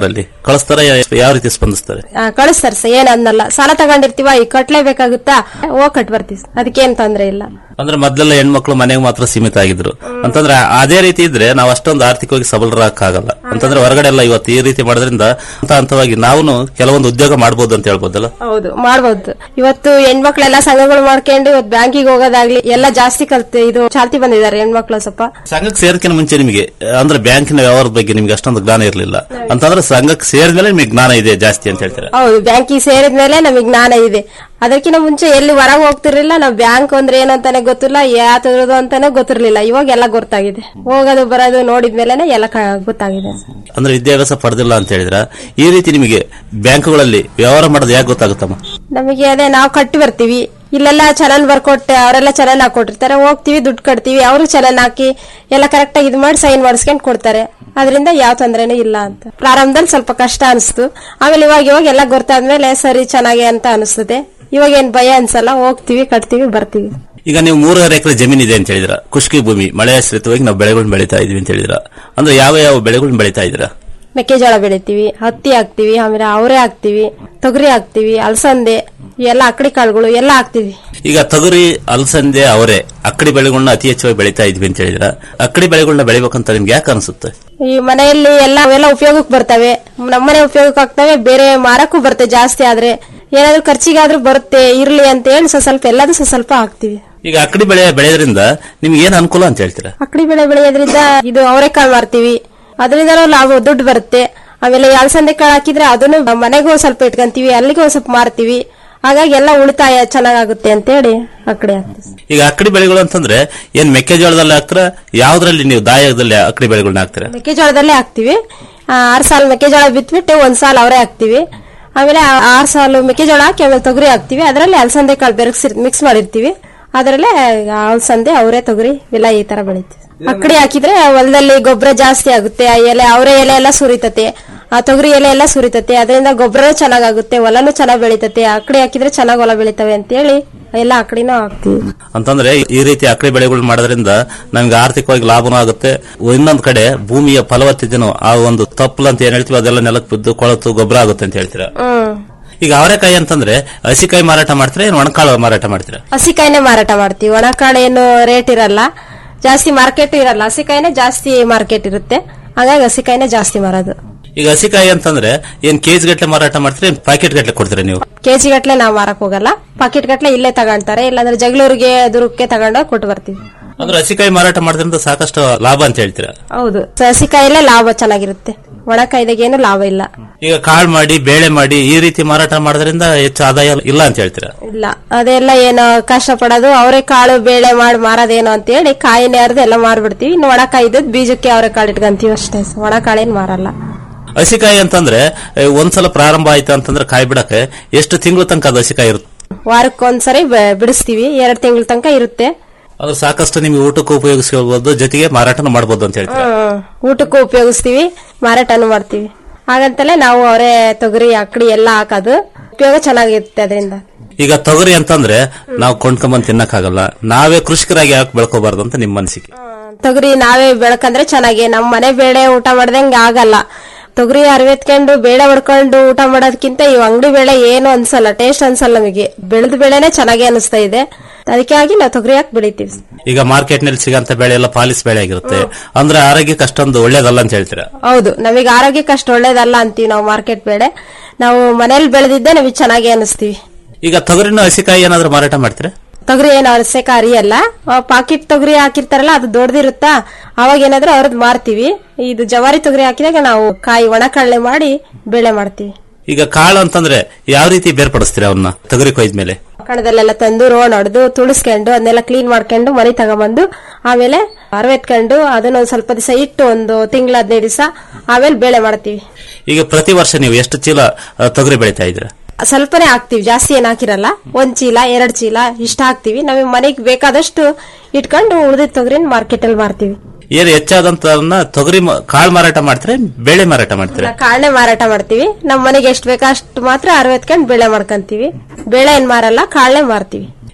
ಕಳಿಸ್ತಾರೆ ಯಾವ ರೀತಿ ಸ್ಪಂದಿಸ್ತಾರೆ ಆ, ಕಳಿಸ್ತಾರೆ ಸರ್ ಏನ್ ಅನ್ನಲ್ಲ ಸಾಲ ತಗೊಂಡಿರ್ತೀವ ಈಗ ಕಟ್ಲೇಬೇಕಾಗುತ್ತಾ ಹೋಗ್ ಕಟ್ ಬರ್ತೀವಿ ಅದಕ್ಕೇನ್ ತೊಂದ್ರೆ ಇಲ್ಲ ಅಂದ್ರೆ ಮೊದಲೆಲ್ಲ ಹೆಣ್ಮಕ್ಳು ಮನೆಗೆ ಮಾತ್ರ ಸೀಮಿತ ಆಗಿದ್ರು ಅಂತಂದ್ರೆ ಅದೇ ರೀತಿ ಇದ್ರೆ ನಾವು ಅಷ್ಟೊಂದು ಆರ್ಥಿಕವಾಗಿ ಸಬಲರಾಗಕ್ಕಾಗಲ್ಲ ಅಂತಂದ್ರೆ ಹೊರಗಡೆ ಎಲ್ಲ ಇವತ್ತು ಈ ರೀತಿ ಮಾಡೋದ್ರಿಂದ ಹಂತ ಹಂತವಾಗಿ ನಾವು ಕೆಲವೊಂದು ಉದ್ಯೋಗ ಮಾಡ್ಬೋದು ಅಂತ ಹೇಳ್ಬೋದಲ್ಲ ಹೌದು ಮಾಡ್ಬೋದು ಇವತ್ತು ಹೆಣ್ಮಕ್ಳೆಲ್ಲ ಸಂಘಗಳು ಮಾಡ್ಕೊಂಡು ಇವತ್ತು ಬ್ಯಾಂಕಿಗೆ ಹೋಗೋದಾಗ್ಲಿ ಎಲ್ಲ ಜಾಸ್ತಿ ಕಲ್ತು ಇದು ಚಾಲ್ತಿ ಬಂದಿದ್ದಾರೆ ಹೆಣ್ಮಕ್ಳು ಸ್ವಲ್ಪ ಸಂಘಕ್ಕೆ ಸೇರಕ್ಕಿಂತ ಮುಂಚೆ ನಿಮಗೆ ಅಂದ್ರೆ ಬ್ಯಾಂಕಿನ ವ್ಯವಹಾರದ ಬಗ್ಗೆ ನಿಮ್ಗೆ ಅಷ್ಟೊಂದು ಜ್ಞಾನ ಇರಲಿಲ್ಲ ಅಂತಂದ್ರೆ ಸಂಘಕ್ಕೆ ಸೇರಿದ್ಮೇಲೆ ನಿಮಗೆ ಜ್ಞಾನ ಇದೆ ಜಾಸ್ತಿ ಅಂತ ಹೇಳ್ತೀರಾ ಹೌದು ಬ್ಯಾಂಕಿಗೆ ಸೇರಿದ್ಮೇಲೆ ನಮಗೆ ಜ್ಞಾನ ಇದೆ ಅದಕ್ಕಿಂತ ಮುಂಚೆ ಎಲ್ಲಿ ಹೊರಗೆ ಹೋಗ್ತಿರ್ಲಿಲ್ಲ ನಾವು ಬ್ಯಾಂಕ್ ಅಂದ್ರೆ ಏನಂತಾನೆ ಗೊತ್ತಿಲ್ಲ ಯಾತರದು ಅಂತಾನೆ ಗೊತ್ತಿರ್ಲಿಲ್ಲ ಇವಾಗ ಎಲ್ಲ ಗೊತ್ತಾಗಿದೆ ಹೋಗೋದು ಬರೋದು ನೋಡಿದ್ಮೇಲೆನೆ ಎಲ್ಲ ಕ- ಗೊತ್ತಾಗಿದೆ ಅಂದ್ರೆ ವಿದ್ಯಾಭ್ಯಾಸ ಪಡೆದಿಲ್ಲ ಅಂತ ಹೇಳಿದ್ರ ಈ ರೀತಿ ನಿಮಗೆ ಬ್ಯಾಂಕ್ಗಳಲ್ಲಿ ವ್ಯವಹಾರ ಮಾಡೋದು ಯಾಕೆ ಗೊತ್ತಾಗುತ್ತಮ್ಮ ನಮಗೆ ಅದೇ ನಾವು ಕಟ್ಟಿ ಬರ್ತೀವಿ ಇಲ್ಲೆಲ್ಲ ಚಲನ್ ಬರ್ಕೊಟ್ಟು ಅವರೆಲ್ಲ ಚಲನ್ ಹಾಕೊಟ್ಟಿರ್ತಾರೆ ಹೋಗ್ತೀವಿ ದುಡ್ಡು ಕಟ್ತೀವಿ ಅವರು ಚಲನ್ ಹಾಕಿ ಎಲ್ಲ ಕರೆಕ್ಟ್ ಆಗಿ ಇದು ಮಾಡಿ ಸೈನ್ ಮಾಡಿಸ್ಕೊಂಡು ಕೊಡ್ತಾರೆ ಅದರಿಂದ ಯಾವ ತೊಂದರೆನೂ ಇಲ್ಲ ಅಂತ ಪ್ರಾರಂಭದಲ್ಲಿ ಸ್ವಲ್ಪ ಕಷ್ಟ ಅನಿಸ್ತು ಆಮೇಲೆ ಇವಾಗ ಇವಾಗ ಎಲ್ಲ ಗೊತ್ತಾದ್ಮೇಲೆ ಸರಿ ಚೆನ್ನಾಗಿ ಅಂತ ಅನಿಸ್ತದೆ ಇವಾಗ ಏನ್ ಭಯ ಅನ್ಸಲ್ಲ ಹೋಗ್ತೀವಿ ಕಟ್ತೀವಿ ಬರ್ತೀವಿ ಈಗ ನೀವು ಮೂರುವರೆ ಎಕರೆ ಜಮೀನ್ ಇದೆ ಅಂತ ಹೇಳಿದ್ರ ಖುಷ್ಕಿ ಭೂಮಿ ಮಳೆ ಆಶ್ರಿತವಾಗಿ ನಾವು ಬೆಳೆಗಳನ್ನ ಬೆಳೀತಾ ಇದೀವಿ ಅಂತ ಹೇಳಿದ್ರ ಅಂದ್ರೆ ಯಾವ ಯಾವ ಬೆಳೆಗಳನ್ನ ಬೆಳೀತಾ ಇದ್ದೀರಾ ಮೆಕ್ಕೆಜೋಳ ಬೆಳಿತೀವಿ ಹತ್ತಿ ಹಾಕ್ತಿವಿ ಆಮೇಲೆ ಅವರೆ ಹಾಕ್ತಿವಿ ತೊಗರಿ ಹಾಕ್ತಿವಿ ಅಲಸಂದೆ ಎಲ್ಲ ಅಕ್ಕಡಿ ಕಾಳುಗಳು ಎಲ್ಲ ಹಾಕ್ತಿವಿ ಈಗ ತೊಗರಿ ಅಲಸಂದೆ ಅವರೆ ಅಕ್ಕಡಿ ಬೆಳೆಗಳನ್ನ ಅತಿ ಹೆಚ್ಚಾಗಿ ಬೆಳೀತಾ ಇದ್ವಿ ಅಂತ ಹೇಳಿದ್ರ ಅಕ್ಕಡಿ ಬೆಳೆಗಳನ್ನ ಬೆಳಿಬೇಕಂತ ನಿಮ್ಗೆ ಯಾಕೆ ಅನಿಸುತ್ತೆ ಈ ಮನೆಯಲ್ಲಿ ಎಲ್ಲ ಅವೆಲ್ಲ ಉಪಯೋಗಕ್ಕೆ ಬರ್ತವೆ ನಮ್ಮನೆ ಉಪಯೋಗಕ್ಕೆ ಆಗ್ತವೆ ಬೇರೆ ಮಾರಕ್ಕೂ ಬರ್ತವೆ ಜಾಸ್ತಿ ಆದ್ರೆ ಏನಾದ್ರೂ ಖರ್ಚಿಗಾದ್ರೂ ಬರುತ್ತೆ ಇರ್ಲಿ ಅಂತ ಹೇಳಿ ಸ್ವಲ್ಪ ಸ್ವಲ್ಪ ಎಲ್ಲದೂ ಸ್ವಲ್ಪ ಸ್ವಲ್ಪ ಹಾಕ್ತಿವಿ ಈಗ ಅಕ್ಕಡಿ ಬೆಳೆ ಬೆಳೆಯೋದ್ರಿಂದ ನಿಮ್ಗೆ ಏನ್ ಅನುಕೂಲ ಅಂತ ಹೇಳ್ತೀರಾ ಅಕ್ಕಡಿ ಬೆಳೆ ಬೆಳೆಯೋದ್ರಿಂದ ಇದು ಅವರೆಕಾಳು ಮಾರ್ತೀವಿ ಅದರಿಂದ ಲಾಭ ದುಡ್ಡು ಬರುತ್ತೆ ಆಮೇಲೆ ಅಲಸಂದೆ ಕಾಳು ಹಾಕಿದ್ರೆ ಅದನ್ನು ಮನೆಗೂ ಸ್ವಲ್ಪ ಇಟ್ಕೊಂತೀವಿ ಅಲ್ಲಿಗೂ ಒಂದ್ ಸ್ವಲ್ಪ ಮಾರ್ತೀವಿ ಹಾಗಾಗಿ ಎಲ್ಲ ಉಳಿತಾಯ ಚೆನ್ನಾಗಾಗುತ್ತೆ ಅಂತ ಹೇಳಿ ಅಕ್ಕಡಿ ಹಾಕ್ತೀವಿ ಈಗ ಅಕ್ಕಡಿ ಬೆಳೆಗಳು ಅಂತಂದ್ರೆ ಏನ್ ಮೆಕ್ಕೆಜೋಳದಲ್ಲಿ ಹಾಕ್ತಾರ ಯಾವ್ದ್ರಲ್ಲಿ ನೀವು ದಾಯದಲ್ಲಿ ಅಕ್ಕಡಿ ಬೆಳೆಗಳನ್ನ ಹಾಕ್ತೀರಾ ಮೆಕ್ಕೆಜೋಳದಲ್ಲೇ ಹಾಕ್ತಿವಿ ಆ, ಆರ್ ಸಾಲ್ ಮೆಕ್ಕೆಜೋಳ ಬಿತ್ಬಿಟ್ಟು ಒಂದ್ ಸಾಲ್ ಅವರೇ ಹಾಕ್ತಿವಿ ಆಮೇಲೆ ಆ- ಆರ್ ಸಾಲು ಮೆಕ್ಕೆಜೋಳ ಹಾಕಿ ಆಮೇಲೆ ತೊಗರಿ ಹಾಕ್ತಿವಿ ಅದರಲ್ಲಿ ಅಲಸಂದೆ ಕಾಳು ಬೆರಗಿಸಿ ಮಿಕ್ಸ್ ಮಾಡಿರ್ತೀವಿ ಅದರಲ್ಲೇ ಅಲಸಂದೆ ಅವರೇ ತೊಗರಿ ಎಲ್ಲ ಈ ತರ ಬೆಳಿತೀವಿ ಅಕ್ಕಡಿ ಹಾಕಿದ್ರೆ ಹೊಲದಲ್ಲಿ ಗೊಬ್ಬರ ಜಾಸ್ತಿ ಆಗುತ್ತೆ ಆ ಎಲೆ ಅವರೇ ಎಲೆ ಎಲ್ಲ ಸುರಿತತೆ ಆ ತೊಗರಿ ಎಲೆ ಎಲ್ಲ ಸುರಿತತೆ ಅದರಿಂದ ಗೊಬ್ಬರ ಚೆನ್ನಾಗಾಗುತ್ತೆ ಹೊಲನು ಚೆನ್ನಾಗ್ ಬೆಳಿತತೆ ಅಕ್ಕಡಿ ಹಾಕಿದ್ರೆ ಚೆನ್ನಾಗ್ ಹೊಲ ಬೆಳಿತವೆ ಅಂತ ಹೇಳಿ ಎಲ್ಲ ಅಕ್ಕಡಿನೂ ಹಾಕ್ತಿವಿ ಅಂತಂದ್ರೆ ಈ ರೀತಿ ಅಕ್ಕಡಿ ಬೆಳೆಗಳು ಮಾಡೋದ್ರಿಂದ ನಮ್ಗೆ ಆರ್ಥಿಕವಾಗಿ ಲಾಭನೂ ಆಗುತ್ತೆ ಇನ್ನೊಂದ್ ಕಡೆ ಭೂಮಿಯ ಫಲವತ್ತತೆನೂ ಆ ಒಂದು ತಪ್ಪಲು ಅಂತ ಏನ್ ಹೇಳ್ತೀವಿ ಅದೆಲ್ಲ ನೆಲಕ್ಕೆ ಬಿದ್ದು ಕೊಳತು ಗೊಬ್ಬರ ಆಗುತ್ತೆ ಅಂತ ಹೇಳ್ತೀರಾ ಹ್ಮ್ ಈಗ ಅವರೆಕಾಯಿ ಅಂತಂದ್ರೆ ಹಸಿಕಾಯಿ ಮಾರಾಟ ಮಾಡ್ತೀರಾ ಏನ್ ಒಣಕಾಳು ಮಾರಾಟ ಮಾಡ್ತೀರಾ ಹಸಿಕಾಯಿನೇ ಮಾರಾಟ ಮಾಡ್ತೀವಿ ಒಣಕಾಳು ಏನು ರೇಟ್ ಇರಲ್ಲ ಜಾಸ್ತಿ ಮಾರ್ಕೆಟ್ ಇರಲ್ಲ ಹಸಿಕಾಯಿನೇ ಜಾಸ್ತಿ ಮಾರ್ಕೆಟ್ ಇರುತ್ತೆ ಹಾಗಾಗಿ ಹಸಿಕಾಯಿನೇ ಜಾಸ್ತಿ ಮಾರೋದು ಈಗ ಹಸಿಕಾಯಿ ಅಂತಂದ್ರೆ ಏನ್ ಕೆಜಿ ಗಟ್ಲೆ ಮಾರಾಟ ಮಾಡ್ತೀರಾ ಏನ್ ಪ್ಯಾಕೆಟ್ ಗಟ್ಲೆ ಕೊಡ್ತೀರಾ ನೀವು ಕೆಜಿ ಗಟ್ಲೆ ನಾವು ಮಾರಕ್ ಹೋಗಲ್ಲ ಪಾಕೆಟ್ ಗಟ್ಲೆ ಇಲ್ಲೇ ತಗೊಂತಾರೆ ಇಲ್ಲಾಂದ್ರೆ ಜಗಳೂರಿಗೆ ದುರ್ಗಕ್ಕೆ ತಗೊಂಡೋಗಿ ಕೊಟ್ಟು ಬರ್ತೀವಿ ಅಂದ್ರೆ ಹಸಿಕಾಯಿ ಮಾರಾಟ ಮಾಡೋದ್ರಿಂದ ಸಾಕಷ್ಟು ಲಾಭ ಅಂತ ಹೇಳ್ತೀರಾ ಹೌದು ಹಸಿಕಾಯಲ್ಲೇ ಲಾಭ ಚೆನ್ನಾಗಿರುತ್ತೆ ಒಣಕಾಯ್ದಾಗ ಏನು ಲಾಭ ಇಲ್ಲ ಈಗ ಕಾಳು ಮಾಡಿ ಬೇಳೆ ಮಾಡಿ ಈ ರೀತಿ ಮಾರಾಟ ಮಾಡೋದ್ರಿಂದ ಹೆಚ್ಚು ಆದಾಯ ಇಲ್ಲ ಅಂತ ಹೇಳ್ತೀರಾ ಇಲ್ಲ ಅದೆಲ್ಲ ಏನು ಕಷ್ಟ ಪಡೋದು ಅವರೇ ಕಾಳು ಬೇಳೆ ಮಾಡಿ ಮಾರೋದೇನು ಅಂತ ಹೇಳಿ ಕಾಯಿನೇ ಅರ್ದು ಎಲ್ಲ ಮಾರ್ಬಿಡ್ತೀವಿ ಇನ್ನು ಒಣಕಾಯಿ ಇದ್ದದ್ ಬೀಜಕ್ಕೆ ಅವರೇ ಕಾಳು ಇಟ್ಕೊಂತೀವಿ ಅಷ್ಟೇ ಒಣಕಾಳೇನ್ ಮಾರಲ್ಲ ಹಸಿಕಾಯಿ ಅಂತಂದ್ರೆ ಏ, ಒಂದ್ಸಲ ಪ್ರಾರಂಭ ಆಯ್ತು ಅಂತಂದ್ರೆ ಕಾಯಿ ಬಿಡಕ್ಕೆ ಎಷ್ಟು ತಿಂಗಳು ತನಕ ಅದು ಹಸಿಕಾಯಿ ಇರುತ್ತೆ ವಾರಕ್ಕೊಂದ್ಸರಿ ಬ- ಬಿಡಿಸ್ತೀವಿ ಎರಡ್ ತಿಂಗಳ ತನಕ ಇರುತ್ತೆ ಅದು ಸಾಕಷ್ಟು ನಿಮಗೆ ಊಟಕ್ಕೂ ಉಪಯೋಗಿಸ್ಕೊಳ್ಬಹುದು ಜೊತೆಗೆ ಮಾರಾಟನೂ ಮಾಡಬಹುದು ಅಂತ ಹೇಳ್ತೀರಾ ಹ್ಮ್. ಊಟಕ್ಕೂ ಉಪಯೋಗಿಸ್ತೀವಿ ಮಾರಾಟನೂ ಮಾಡ್ತೀವಿ ಹಾಗಂತಲೇ ನಾವು ಅವರೇ ತೊಗರಿ ಅಕ್ಕಡಿ ಎಲ್ಲ ಹಾಕೋದು ಉಪಯೋಗ ಚೆನ್ನಾಗಿರುತ್ತೆ ಅದರಿಂದ ಈಗ ತೊಗರಿ ಅಂತಂದ್ರೆ ನಾವು ಕೊಂಡ್ಕೊಂಬಂದ್ ತಿನ್ನಕ್ಕಾಗಲ್ಲ ನಾವೇ ಕೃಷಿಕರಾಗಿ ಯಾಕೆ ಬೆಳ್ಕೋಬಾರ್ದು ಅಂತ ನಿಮ್ಮ ಅನಿಸಿಕೆ ತೊಗರಿ ನಾವೇ ಬೆಳಕಂದ್ರೆ ಚೆನ್ನಾಗಿ ನಮ್ ಮನೆ ಬೇಳೆ ಊಟ ಮಾಡ್ದಂಗೆ ಆಗಲ್ಲ ತೊಗರಿ ಅರವೆತ್ಕೊಂಡು ಬೇಳೆ ಹೊಡ್ಕೊಂಡು ಊಟ ಮಾಡೋದಕ್ಕಿಂತ ಈ ಅಂಗಡಿ ಬೇಳೆ ಏನು ಅನ್ಸಲ್ಲ ಟೇಸ್ಟ್ ಅನ್ಸಲ್ಲ ನಮಗೆ ಬೆಳೆದ ಬೇಳೆನೆ ಚೆನ್ನಾಗಿ ಅನಿಸ್ತಾ ಇದೆ ಅದಕ್ಕಾಗಿ ನಾವು ತೊಗರಿ ಹಾಕಿ ಬೆಳಿತೀವಿ ಈಗ ಮಾರ್ಕೆಟ್ ನಲ್ಲಿ ಸಿಗಂತ ಬೆಳೆ ಎಲ್ಲ ಪಾಲಿಸ್ ಬೆಳೆ ಆಗಿರುತ್ತೆ ಅಂದ್ರೆ ಆರೋಗ್ಯಕ್ಕೆ ಅಷ್ಟೊಂದು ಒಳ್ಳೇದಲ್ಲ ಅಂತ ಹೇಳ್ತೀರಾ ಹೌದು ನಮಗೆ ಆರೋಗ್ಯಕ್ಕೆ ಅಷ್ಟು ಒಳ್ಳೇದಲ್ಲ ಅಂತೀವಿ ನಾವು ಮಾರ್ಕೆಟ್ ಬೇಳೆ ನಾವು ಮನೇಲಿ ಬೆಳೆದಿದ್ದೆ ನಮಗೆ ಚೆನ್ನಾಗಿ ಅನಿಸ್ತೀವಿ ಈಗ ತೊಗರಿನ ಹಸಿಕಾಯಿ ಏನಾದ್ರು ಮಾರಾಟ ಮಾಡ್ತೀರಾ ತೊಗರಿ ಏನು ಅರಸೆಕ ಅರಿಯಲ್ಲ ಪಾಕಿಟ್ ತೊಗರಿ ಹಾಕಿರ್ತಾರಲ್ಲ ಅದು ದೊಡ್ಡದಿರುತ್ತಾ ಅವಾಗ ಏನಾದ್ರೂ ಅವ್ರದ್ದು ಮಾರ್ತೀವಿ ಇದು ಜವಾರಿ ತೊಗರಿ ಹಾಕಿದಾಗ ನಾವು ಕಾಯಿ ಒಣ ಕಳ್ಳೆ ಮಾಡಿ ಬೆಳೆ ಮಾಡ್ತೀವಿ ಈಗ ಕಾಳು ಅಂತಂದ್ರೆ ಯಾವ ರೀತಿ ಬೇರ್ಪಡಿಸ್ತೀರಾ ಅವನ್ನ ತೊಗರಿ ಕೊಯ್ದ್ಮೇಲೆ ಕಣದಲ್ಲೆಲ್ಲ ತಂದು ರೋಡ್ ಹೊಡೆದು ತುಳಿಸ್ಕೊಂಡು ಅದನ್ನೆಲ್ಲ ಕ್ಲೀನ್ ಮಾಡ್ಕೊಂಡು ಮನೆ ತಗೊಂಬಂದು ಆಮೇಲೆ ಅರವೆತ್ಕೊಂಡು ಅದನ್ನ ಒಂದ್ ಸ್ವಲ್ಪ ದಿವಸ ಇಟ್ಟು ಒಂದು ತಿಂಗಳ ಹದಿನೈದು ದಿವಸ ಆಮೇಲೆ ಬೆಳೆ ಮಾಡ್ತೀವಿ ಈಗ ಪ್ರತಿ ವರ್ಷ ನೀವು ಎಷ್ಟು ಚೀಲ ಆ, ತೊಗರಿ ಬೆಳಿತಾ ಇದ್ದೀರಾ ಸ್ವಲ್ಪನೇ ಹಾಕ್ತಿವಿ ಜಾಸ್ತಿ ಏನ್ ಹಾಕಿರಲ್ಲ ಒಂದ್ ಚೀಲ ಎರಡ್ ಚೀಲ ಇಷ್ಟ ಹಾಕ್ತಿವಿ ನಮಗೆ ಮನೆಗೆ ಬೇಕಾದಷ್ಟು ಇಟ್ಕೊಂಡು ಉಳಿದಿದ್ ತೊಗರಿನ ಮಾರ್ಕೆಟ್ ಅಲ್ಲಿ ಮಾರ್ತೀವಿ ಏನು ಹೆಚ್ಚಾದಂತ ತೊಗರಿ ಮ- ಕಾಳು ಮಾರಾಟ ಮಾಡ್ತೀರಾ ಬೆಳೆ ಮಾರಾಟ ಮಾಡ್ತೀರಾ ಕಾಳನೆ ಮಾರಾಟ ಮಾಡ್ತೀವಿ ನಮ್ ಮನೆಗೆ ಎಷ್ಟು ಬೇಕೋ ಅಷ್ಟು ಮಾತ್ರ ಅರವತ್ಕೊಂಡು ಬೆಳೆ ಮಾಡ್ಕೊಂತೀವಿ ಬೆಳೆ ಏನ್ ಮಾರಲ್ಲ ಕಾಳನೆ ಮಾರ್ತೀವಿ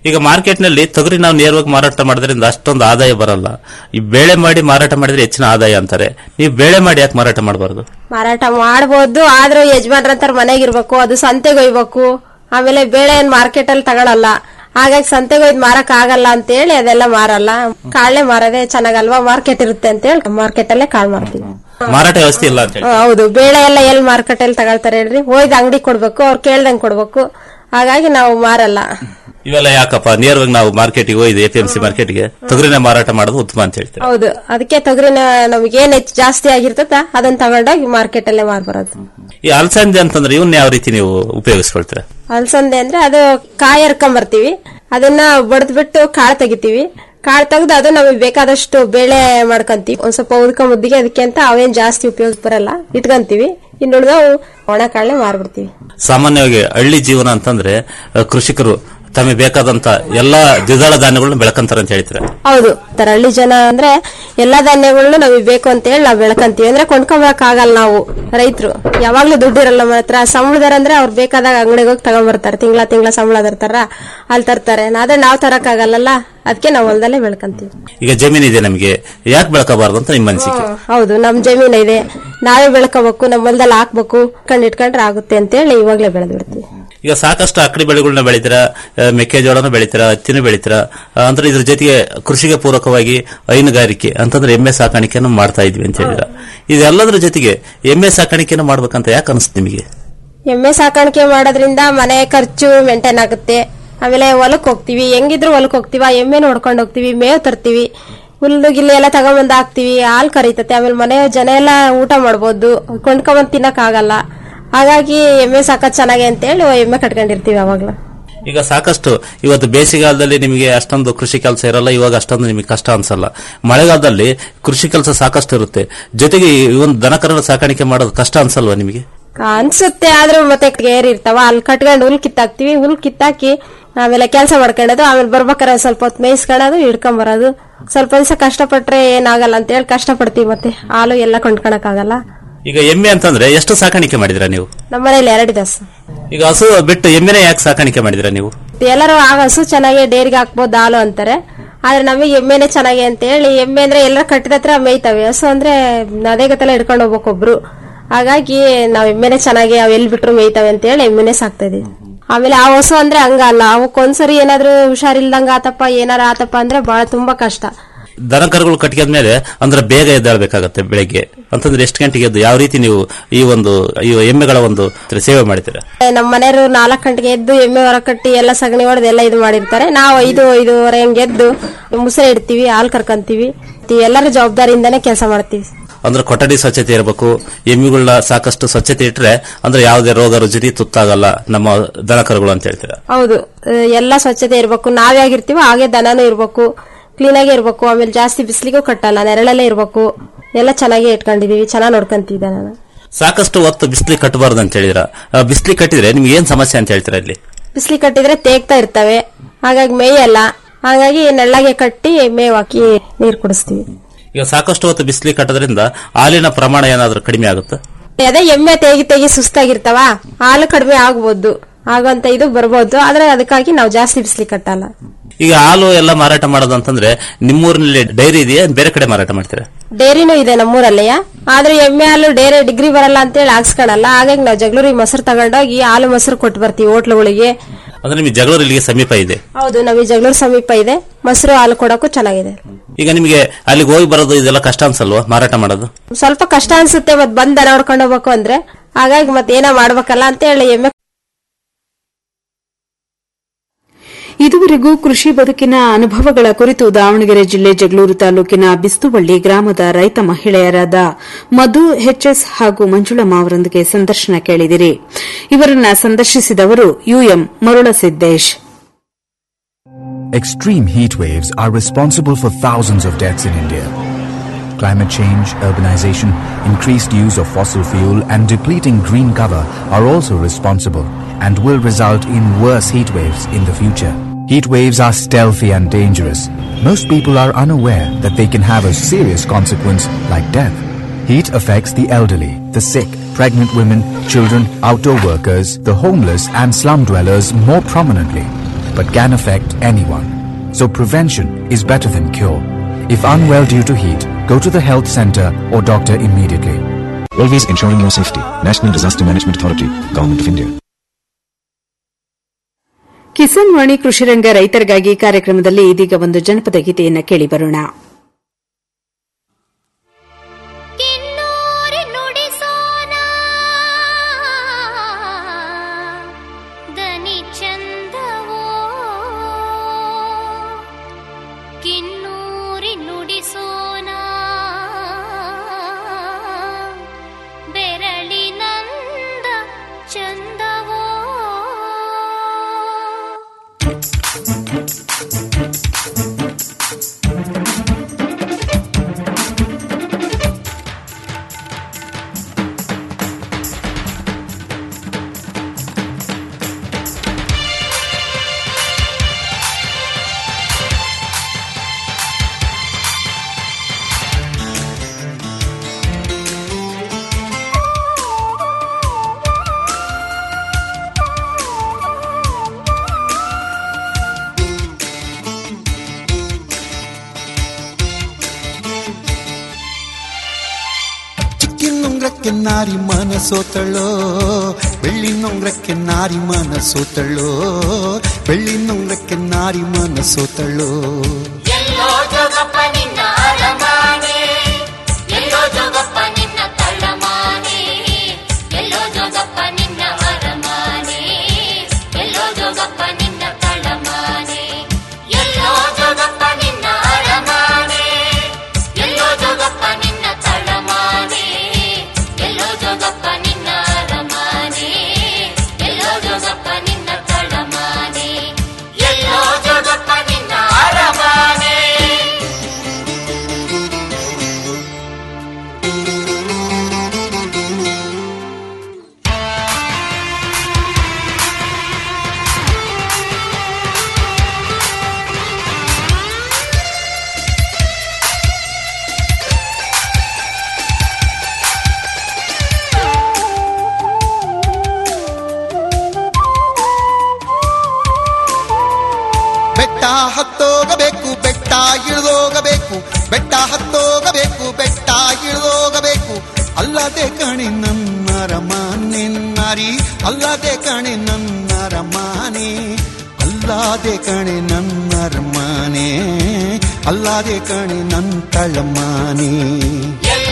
ಈಗ ಮಾರ್ಕೆಟ್ ನಲ್ಲಿ ತೊಗರಿ ನಾವು ನೇರವಾಗಿ ಮಾರಾಟ ಮಾಡೋದ್ರಿಂದ ಅಷ್ಟೊಂದು ಆದಾಯ ಬರಲ್ಲ ಈ ಬೇಳೆ ಮಾಡಿ ಮಾರಾಟ ಮಾಡಿದ್ರೆ ಹೆಚ್ಚಿನ ಆದಾಯ ಅಂತಾರೆ ನೀವು ಬೇಳೆ ಮಾಡಿ ಯಾಕೆ ಮಾರಾಟ ಮಾಡಬಾರ್ದು ಮಾರಾಟ ಮಾಡ್ಬೋದು ಆದ್ರೂ ಯಜಮಾನ್ರಂತಾರ ಮನೆಗಿರ್ಬೇಕು ಅದು ಸಂತೆಗೆ ಒಯ್ಬೇಕು ಆಮೇಲೆ ಬೇಳೆ ಏನ್ ಮಾರ್ಕೆಟ್ ಅಲ್ಲಿ ತಗೊಳಲ್ಲ ಹಾಗಾಗಿ ಸಂತೆಗೆ ಒಯ್ದು ಮಾರಕ್ ಆಗಲ್ಲ ಅಂತ ಹೇಳಿ ಅದೆಲ್ಲ ಮಾರಲ್ಲ ಕಾಳೆ ಮಾರದೆ ಚೆನ್ನಾಗಲ್ವಾ ಮಾರ್ಕೆಟ್ ಇರುತ್ತೆ ಅಂತ ಹೇಳಿ ಮಾರ್ಕೆಟ್ ಅಲ್ಲೇ ಕಾಳು ಮಾರ್ತೀವಿ ಮಾರಾಟ ವ್ಯವಸ್ಥೆ ಇಲ್ಲ ಅಂತ ಹೇಳಿ ಹ್ಮ್, ಹೌದು ಬೇಳೆ ಎಲ್ಲ ಎಲ್ಲಿ ಮಾರ್ಕೆಟ್ ಅಲ್ಲಿ ತಗೊಳ್ತಾರೆ ಹೇಳ್ರಿ ಹೋಯ್ದು ಅಂಗಡಿ ಕೊಡ್ಬೇಕು ಅವ್ರು ಕೇಳ್ದಂಗ್ ಕೊಡ್ಬೇಕು ಹಾಗಾಗಿ ನಾವು ಮಾರಲ್ಲ ಇವೆಲ್ಲ ಯಾಕಪ್ಪ ನೇರವಾಗಿ ನಾವು ಮಾರ್ಕೆಟ್ಗೆ ಹೋಯ್ದು ಎ ಪಿ ಎಂ ಸಿ ಮಾರ್ಕೆಟ್ಗೆ ತೊಗರಿನ ಮಾರಾಟ ಮಾಡೋದು ಉತ್ತಮ ಅಂತ ಹೇಳ್ತಾರೆ ಹೌದು ಅದಕ್ಕೆ ತೊಗರಿನ ನಮ್ಗೆ ಏನ್ ಹೆಚ್ಚು ಜಾಸ್ತಿ ಆಗಿರ್ತದ ಅದನ್ನ ತಗೊಂಡೋಗಿ ಮಾರ್ಕೆಟ್ ಅಲ್ಲೇ ಮಾರ್ಬರೋದು ಈ ಅಲಸಂದೆ ಅಂತಂದ್ರೆ ಇವನ್ನ ಯಾವ ರೀತಿ ನೀವು ಉಪಯೋಗಿಸ್ಕೊಳ್ತೀರಾ ಅಲಸಂದೆ ಅಂದ್ರೆ ಅದು ಕಾಯಿ ಹರ್ಕೊಂಡ್ ಬರ್ತೀವಿ ಅದನ್ನ ಬಡ್ದ್ ಬಿಟ್ಟು ಕಾಳು ತೆಗಿತೀವಿ ಕಾಳು ತೆಗ್ದು ಅದು ನಮಗೆ ಬೇಕಾದಷ್ಟು ಬೇಳೆ ಮಾಡ್ಕೊಂತೀವಿ ಒಂದ್ ಸ್ವಲ್ಪ ಉದ್ಕ ಮುದ್ದಿಗೆ ಅದಕ್ಕೆ ಅಂತ ಅವೇನ್ ಜಾಸ್ತಿ ಉಪಯೋಗ ಬರಲ್ಲ ಇಟ್ಕೊಂತೀವಿ ಇನ್ನು ಉಳಿದವು ಒಣ ಕಾಳನೆ ಮಾರ್ಬಿಡ್ತೀವಿ ಸಾಮಾನ್ಯವಾಗಿ ಹಳ್ಳಿ ಜೀವನ ಅಂತಂದ್ರೆ ಅಹ್, ಕೃಷಿಕರು ತಮಗೆ ಬೇಕಾದಂತ ಎಲ್ಲಾ ದ್ವಿದಳ ಧಾನ್ಯಗಳನ್ನ ಬೆಳಕಂತಾರ ಅಂತ ಹೇಳ್ತಾರೆ ಹೌದು ತರ ಹಳ್ಳಿ ಜನ ಅಂದ್ರೆ ಎಲ್ಲಾ ಧಾನ್ಯಗಳನ್ನ ನಮಗೆ ಬೇಕು ಅಂತ ಹೇಳಿ ನಾವು ಬೆಳ್ಕಂತೀವಿ ಅಂದ್ರೆ ಕೊಂಡ್ಕೊಂಬರಕ್ ಆಗಲ್ಲ ನಾವು ರೈತರು ಯಾವಾಗ್ಲೂ ದುಡ್ಡಿರಲ್ಲ ಮಾತ್ರ ಸಂಬಳದಾರ ಅಂದ್ರೆ ಅವ್ರು ಬೇಕಾದಾಗ ಅಂಗಡಿಗೆ ಹೋಗಿ ತಗೊಂಡ್ಬರ್ತಾರೆ ತಿಂಗಳ ತಿಂಗಳ ಸಂಬಳ ತರ್ತಾರ ಅಲ್ಲಿ ತರ್ತಾರೆ ಆದ್ರೆ ನಾವ್ ತರಕ್ ಆಗಲ್ಲಲ್ಲ ಅದಕ್ಕೆ ನಾವು ಹೊಲದಲ್ಲೇ ಬೆಳ್ಕಂತೀವಿ ಈಗ ಜಮೀನ್ ಇದೆ ನಮಗೆ ಯಾಕೆ ಬೆಳಕಬಾರದು ಅಂತ ನಿಮ್ಮ ಅನಿಸಿಕೆ ಹ್ಮ್, ಹೌದು ನಮ್ ಜಮೀನ್ ಇದೆ ನಾವೇ ಬೆಳ್ಕೋಬೇಕು ನಮ್ಮ ಹೊಲದಲ್ಲಿ ಹಾಕ್ಬೇಕು ಕಂಡು ಇಟ್ಕೊಂಡ್ರೆ ಆಗುತ್ತೆ ಅಂತ ಹೇಳಿ ಇವಾಗ್ಲೇ ಬೆಳೆದ್ ಬಿಡ್ತೀವಿ ಈಗ ಸಾಕಷ್ಟು ಅಕ್ಕಡಿ ಬೆಳೆಗಳನ್ನ ಬೆಳಿತೀರಾ ಅಹ್, ಮೆಕ್ಕೆಜೋಳನ ಬೆಳಿತೀರಾ ಹತ್ತಿನ ಬೆಳಿತೀರಾ ಅಹ್, ಅಂದ್ರೆ ಇದ್ರ ಜೊತೆಗೆ ಕೃಷಿಗೆ ಪೂರಕವಾಗಿ ಹೈನುಗಾರಿಕೆ ಅಂತಂದ್ರೆ ಎಮ್ಮೆ ಸಾಕಾಣಿಕೆಯನ್ನು ಮಾಡ್ತಾ ಇದ್ವಿ ಅಂತ ಹೇಳಿದ್ರ ಇದೆಲ್ಲದರ ಜೊತೆಗೆ ಎಮ್ಮೆ ಸಾಕಾಣಿಕೆಯನ್ನು ಮಾಡ್ಬೇಕಂತ ಯಾಕೆ ಅನಿಸ್ತು ನಿಮಗೆ ಎಮ್ಮೆ ಸಾಕಾಣಿಕೆ ಮಾಡೋದ್ರಿಂದ ಮನೆ ಖರ್ಚು ಮೇಂಟೈನ್ ಆಗುತ್ತೆ ಆಮೇಲೆ ಹೊಲಕ್ ಹೋಗ್ತಿವಿ ಹೆಂಗಿದ್ರು ಹೊಲಕ್ ಹೋಗ್ತಿವಿ ಆ ಎಮ್ಮೆ ನೋಡ್ಕೊಂಡು ಹೋಗ್ತಿವಿ ಮೇವ್ ತರ್ತೀವಿ ಹುಲ್ಲು ಗಿಲ್ಲು ಎಲ್ಲ ತಗೊಂಬಂದ್ ಹಾಕ್ತಿವಿ ಹಾಲ್ ಕರಿತತೆ ಆಮೇಲೆ ಮನೆ ಜನ ಎಲ್ಲ ಊಟ ಮಾಡ್ಬೋದು ಕೊಂಡ್ಕೊಂಬಂದ್ ತಿನ್ನಕ್ ಆಗಲ್ಲ ಹಾಗಾಗಿ ಎಮ್ಮೆ ಸಾಕೋದ್ ಚೆನ್ನಾಗೆ ಅಂತೇಳಿ ಎಮ್ಮೆ ಕಟ್ಕೊಂಡಿರ್ತೀವಿ ಅವಾಗ್ಲೂ ಈಗ ಸಾಕಷ್ಟು ಇವತ್ತು ಬೇಸಿಗೆಗಾಲದಲ್ಲಿ ನಿಮಗೆ ಅಷ್ಟೊಂದು ಕೃಷಿ ಕೆಲಸ ಇರಲ್ಲ ಇವಾಗ ಅಷ್ಟೊಂದು ನಿಮಗೆ ಕಷ್ಟ ಅನ್ಸಲ್ಲ ಮಳೆಗಾಲದಲ್ಲಿ ಕೃಷಿ ಕೆಲಸ ಸಾಕಷ್ಟು ಇರುತ್ತೆ ಜೊತೆಗೆ ಈ ಒಂದು ದನಕರನ ಸಾಕಾಣಿಕೆ ಮಾಡೋದು ಕಷ್ಟ ಅನ್ಸಲ್ವಾ ನಿಮಗೆ ಅನ್ಸುತ್ತೆ ಆದ್ರೂ ಮತ್ತೆ ಏರ್ ಇರ್ತಾವ ಅಲ್ಲಿ ಕಟ್ಕೊಂಡು ಹುಲ್ ಕಿತ್ತಾಕ್ತಿವಿ ಹುಲ್ ಕಿತ್ತಾಕಿ ಆಮೇಲೆ ಕೆಲಸ ಮಾಡ್ಕೊಳ್ಳೋದು ಆಮೇಲೆ ಬರ್ಬೇಕಾರೆ ಒಂದ್ ಸ್ವಲ್ಪ ಹೊತ್ತು ಮೇಯಿಸ್ಕೊಳ್ಳೋದು ಹಿಡ್ಕೊಂಡ್ ಬರೋದು ಸ್ವಲ್ಪ ದಿವಸ ಕಷ್ಟಪಟ್ರೆ ಏನಾಗಲ್ಲ ಅಂತ ಹೇಳಿ ಕಷ್ಟಪಡ್ತೀವಿ ಮತ್ತೆ ಹಾಲು ಎಲ್ಲ ಕೊಂಡ್ಕೊಳಕ್ ಆಗಲ್ಲ ಈಗ ಎಮ್ಮೆ ಅಂತಂದ್ರೆ ಎಷ್ಟು ಸಾಕಾಣಿಕೆ ಮಾಡಿದಿರಾ ನೀವು ನಮ್ಮನೇಲಿ ಎರಡು ದಸ ಈಗ ಹಸು ಬಿಟ್ಟು ಎಮ್ಮೆನೇ ಯಾಕೆ ಸಾಕಾಣಿಕೆ ಮಾಡಿದಿರಾ ನೀವು ಎಲ್ಲರೂ ಆಗ ಹಸು ಚೆನ್ನಾಗಿ ಡೇರಿಗೆ ಹಾಕ್ಬೋದು ಹಾಲು ಅಂತಾರೆ ಆದ್ರೆ ನಮಗೆ ಎಮ್ಮೆನೆ ಚೆನ್ನಾಗಿ ಅಂತ ಹೇಳಿ ಎಮ್ಮೆ ಅಂದ್ರೆ ಎಲ್ಲ ಕಟ್ಟಿದ ಹತ್ರ ಮೇಯ್ತವೆ ಹಸು ಅಂದ್ರೆ ಅದೇ ಗತ್ತಲ್ಲ ಹಿಡ್ಕೊಂಡು ಹೋಗ್ಬೇಕು ಒಬ್ರು ಹಾಗಾಗಿ ನಾವ್ ಎಮ್ಮೆನೆ ಚೆನ್ನಾಗಿ ಅವ್ ಎಲ್ಲಿ ಬಿಟ್ರು ಮೇಯ್ತವೆ ಅಂತ ಹೇಳಿ ಎಮ್ಮೆನೆ ಸಾಕ್ತಾ ಇದೀವಿ ಆಮೇಲೆ ಆ ಹಸು ಅಂದ್ರೆ ಹಂಗಲ್ಲ ಅವಕ್ಕೊಂದ್ಸರಿ ಏನಾದ್ರೂ ಹುಷಾರಿಲ್ದಂಗ ಆತಪ್ಪ ಏನಾರ ಆತಪ್ಪ ಅಂದ್ರೆ ಬಹಳ ತುಂಬಾ ಕಷ್ಟ ದನಕರುಗಳು ಕಟ್ಟಿಗೆ ಮೇಲೆ ಅಂದ್ರೆ ಬೇಗ ಎದ್ದೇಳ್ಬೇಕಾಗತ್ತೆ ಬೆಳಿಗ್ಗೆ ಅಂತಂದ್ರೆ ಎಷ್ಟು ಗಂಟೆಗೆ ಎದ್ದು ಯಾವ ರೀತಿ ನೀವು ಈ ಒಂದು ಈ ಎಮ್ಮೆಗಳ ಒಂದು ಸೇವೆ ಮಾಡ್ತೀರಾ ನಮ್ಮ ಮನೆಯವರು ನಾಲ್ಕು ಗಂಟೆಗೆ ಎದ್ದು ಎಮ್ಮೆ ಹೊರ ಕಟ್ಟಿ ಎಲ್ಲ ಸಗಣಿ ಹೊಡೆದು ಎಲ್ಲ ಇದು ಮಾಡಿರ್ತಾರೆ ನಾವು ಐದು ಐದೂವರೆ ಹಂಗೆ ಎದ್ದು ಮುಸರೆ ಇಡ್ತೀವಿ ಹಾಲು ಕರ್ಕಂತೀವಿ ಎಲ್ಲರ ಜವಾಬ್ದಾರಿಯಿಂದಾನೇ ಕೆಲಸ ಮಾಡ್ತೀವಿ ಅಂದ್ರೆ ಕೊಠಡಿ ಸ್ವಚ್ಛತೆ ಇರಬೇಕು ಎಮ್ಮಿಗಳನ್ನ ಸಾಕಷ್ಟು ಸ್ವಚ್ಛತೆ ಇಟ್ರೆ ಅಂದ್ರೆ ಯಾವುದೇ ರೋಗ ರುಜಿನಿ ತುತ್ತಾಗಲ್ಲ ನಮ್ಮ ದನಕರುಗಳು ಅಂತ ಹೇಳ್ತೀರಾ ಹೌದು ಅಹ್, ಎಲ್ಲ ಸ್ವಚ್ಛತೆ ಇರ್ಬೇಕು ನಾವೇ ಆಗಿರ್ತೀವೋ ಹಾಗೆ ದನನೂ ಇರ್ಬೇಕು ಕ್ಲೀನ್ ಆಗಿ ಇರ್ಬೇಕು ಆಮೇಲೆ ಜಾಸ್ತಿ ಬಿಸಿಲಿಗೂ ಕಟ್ಟಲ್ಲ ನೆರಳಲ್ಲೇ ಇರ್ಬೇಕು ಎಲ್ಲ ಚೆನ್ನಾಗಿ ಇಟ್ಕೊಂಡಿದೀವಿ ಚೆನ್ನಾಗಿ ನೋಡ್ಕೊಂತೀವಿ ದನನ ಸಾಕಷ್ಟು ಹೊತ್ತು ಬಿಸಿಲಿ ಕಟ್ಟಬಾರ್ದು ಅಂತ ಹೇಳಿದ್ರ ಬಿಸಿಲಿ ಕಟ್ಟಿದ್ರೆ ನಿಮ್ಗೆ ಏನ್ ಸಮಸ್ಯೆ ಅಂತ ಹೇಳ್ತೀರಾ ಇಲ್ಲಿ ಬಿಸಿಲಿ ಕಟ್ಟಿದ್ರೆ ತೇಗ್ತಾ ಇರ್ತವೆ ಹಾಗಾಗಿ ಮೇಯಲ್ಲ ಹಾಗಾಗಿ ನೆಳ್ಳಗೆ ಕಟ್ಟಿ ಮೇವ್ ಹಾಕಿ ನೀರ್ ಕುಡಿಸ್ತೀವಿ ಈಗ ಸಾಕಷ್ಟು ಹೊತ್ತು ಬಿಸಿಲಿ ಕಟ್ಟೋದ್ರಿಂದ ಹಾಲಿನ ಪ್ರಮಾಣ ಏನಾದ್ರೂ ಕಡಿಮೆ ಆಗುತ್ತೆ ಅದೇ ಎಮ್ಮೆ ತೆಗಿ ತೆಗಿ ಸುಸ್ತಾಗಿರ್ತಾವ ಹಾಲು ಕಡಿಮೆ ಆಗ್ಬೋದು ಹಾಗಂತ ಇದು ಬರ್ಬೋದು ಆದ್ರೆ ಅದಕ್ಕಾಗಿ ನಾವು ಜಾಸ್ತಿ ಬಿಸಿಲಿ ಕಟ್ಟಲ್ಲ ಈಗ ಹಾಲು ಎಲ್ಲ ಮಾರಾಟ ಮಾಡೋದು ಅಂತಂದ್ರೆ ನಿಮ್ಮೂರಿನಲ್ಲಿ ಡೈರಿ ಇದೆಯಾ ಬೇರೆ ಕಡೆ ಮಾರಾಟ ಮಾಡ್ತೀರಾ ಡೇರಿನೂ ಇದೆ ನಮ್ಮೂರಲ್ಲಿಯ ಆದ್ರೆ ಎಮ್ಮೆ ಹಾಲು ಡೇರಿ ಡಿಗ್ರಿ ಬರಲ್ಲ ಅಂತೇಳಿ ಹಾಕ್ಸ್ಕೊಳಲ್ಲ ಹಾಗಾಗಿ ನಾವು ಜಗಳೂರಿಗೆ ಮೊಸರು ತಗೊಂಡೋಗಿ ಹಾಲು ಮೊಸರು ಕೊಟ್ಟು ಬರ್ತೀವಿ ಹೋಟ್ಲುಗಳಿಗೆ ಅಂದ್ರೆ ನಿಮಗೆ ಜಗಳೂರು ಇಲ್ಲಿಗೆ ಸಮೀಪ ಇದೆ ಹೌದು ನಮಗೆ ಜಗಳೂರು ಸಮೀಪ ಇದೆ ಮೊಸರು ಹಾಲು ಕೊಡಕ್ಕೂ ಚೆನ್ನಾಗಿದೆ ಈಗ ನಿಮಗೆ ಅಲ್ಲಿಗೆ ಹೋಗಿ ಬರೋದು ಇದೆಲ್ಲ ಕಷ್ಟ ಅನ್ಸಲ್ವಾ ಮಾರಾಟ ಮಾಡೋದು ಸ್ವಲ್ಪ ಕಷ್ಟ ಅನ್ಸುತ್ತೆ ಮತ್ ಬಂದ್ ದನ ಹೊಡ್ಕೊಂಡು ಹೋಗ್ಬೇಕು ಅಂದ್ರೆ ಹಾಗಾಗಿ ಮತ್ತೆ ಏನೋ ಮಾಡ್ಬೇಕಲ್ಲ ಅಂತ ಹೇಳಿ ಎಮ್ಮೆ ಇದುವರೆಗೂ ಕೃಷಿ ಬದುಕಿನ ಅನುಭವಗಳ ಕುರಿತು ದಾವಣಗೆರೆ ಜಿಲ್ಲೆ ಜಗಳೂರು ತಾಲೂಕಿನ ಬಿಸ್ತುವಳ್ಳಿ ಗ್ರಾಮದ ರೈತ ಮಹಿಳೆಯರಾದ ಮಧು ಎಚ್ಎಸ್ ಹಾಗೂ ಮಂಜುಳಮ್ಮ ಅವರೊಂದಿಗೆ ಸಂದರ್ಶನ ಕೇಳಿದಿರಿ ಇವರನ್ನ ಸಂದರ್ಶಿಸಿದವರು ಯುಎಂ Marulasiddesh Extreme heat waves are responsible for thousands of deaths in India. Climate change, urbanization, increased use of fossil fuel, and depleting green cover are also responsible and will result in worse heat waves in the future. Heat waves are stealthy and dangerous. Most people are unaware that they can have a serious consequence like death. Heat affects the elderly, the sick, pregnant women, children, outdoor workers, the homeless, and slum dwellers more prominently. but can affect anyone. So prevention is better than cure. If unwell due to heat, go to the health center or doctor immediately. Always ensuring your safety. National Disaster Management Authority, Government of India. Kisan ವಾಣಿ ಕೃಷಿರಂಗ ರೈತರಿಗಾಗಿ ಕಾರ್ಯಕ್ರಮದಲ್ಲಿ ಇದೀಗ ಒಂದು ಜನಪದ ಗೀತೆಯನ್ನು ಕೇಳಿ ಬರೋಣ ದನಿ ಚಂದವೋ ಕಿನ್ನೂರಿ ನುಡಿಸೋನ ಬೆರಳಿನಂದ ಚಂದವೋ ಚಿಕ್ಕಿನುಂಗ್ರಕ್ಕೆ ನಾರಿ ಮನಸೋತಳೋ ಬೆಳ್ಳಿನುಂಗ್ರಕ್ಕೆ ನಾರಿ ಮನಸೋತಳೋ ಬೆಳ್ಳಿನುಂಗ್ರಕ್ಕೆ ನಾರಿ ಮನಸೋತಳೋ ಎಲ್ಲೋ ಜೋಗಪ್ಪ ನಿನ್ನ ಅರಮಾನೆ ಎಲ್ಲೋ ಜೋಗಪ್ಪ ನಿನ್ನ ತಳ್ಳಮಾನೆ ಎಲ್ಲೋ ಜೋಗಪ್ಪ ನಿನ್ನ ಅರಮಾನೆ ಎಲ್ಲೋ ಜೋಗಪ್ಪ ನಿನ್ನ ತಳ್ಳಮಾನೆ ಎಲ್ಲೋ ಜೋಗಪ್ಪ ನಿನ್ನ ಅರಮಾನೆ ಎಲ್ಲೋ ಜೋಗಪ್ಪ ನಿನ್ನ ತಳ್ಳಮಾನೆ ಎಲ್ಲೋ ಜೋಗಪ್ಪ ನಿನ್ನ ಅರಮಾನೆ ಎಲ್ಲೋ ಜೋಗಪ್ಪ ನಿನ್ನ ತಳ್ಳಮಾನೆ ಎಲ್ಲೋ ಜೋಗಪ್ಪ ನಿನ್ನ ಅರಮಾನೆ ಬೆಟ್ಟ ಹತ್ತೋಗಬೇಕು ಬೆಟ್ಟ ಇಳಿದೋಗಬೇಕು ಬೆಟ್ಟ ಹತ್ತೋಗಬೇಕು ಬೆಟ್ಟ ಇಳಿದೋಗಬೇಕು ಅಲ್ಲದೆ ಕಣೆ ನನ್ನ ರಮಾನೆ ನಾರಿ ಅಲ್ಲದೆ ಕಣೆ ನನ್ನ ರಮಾನೆ ಅಲ್ಲದೆ ಕಣೆ ನನ್ನ ರಮಾನೆ ಅಲ್ಲದೆ ಕಣೆ ನನ್ನ ತಳಮಾನೆ ಎಲ್ಲ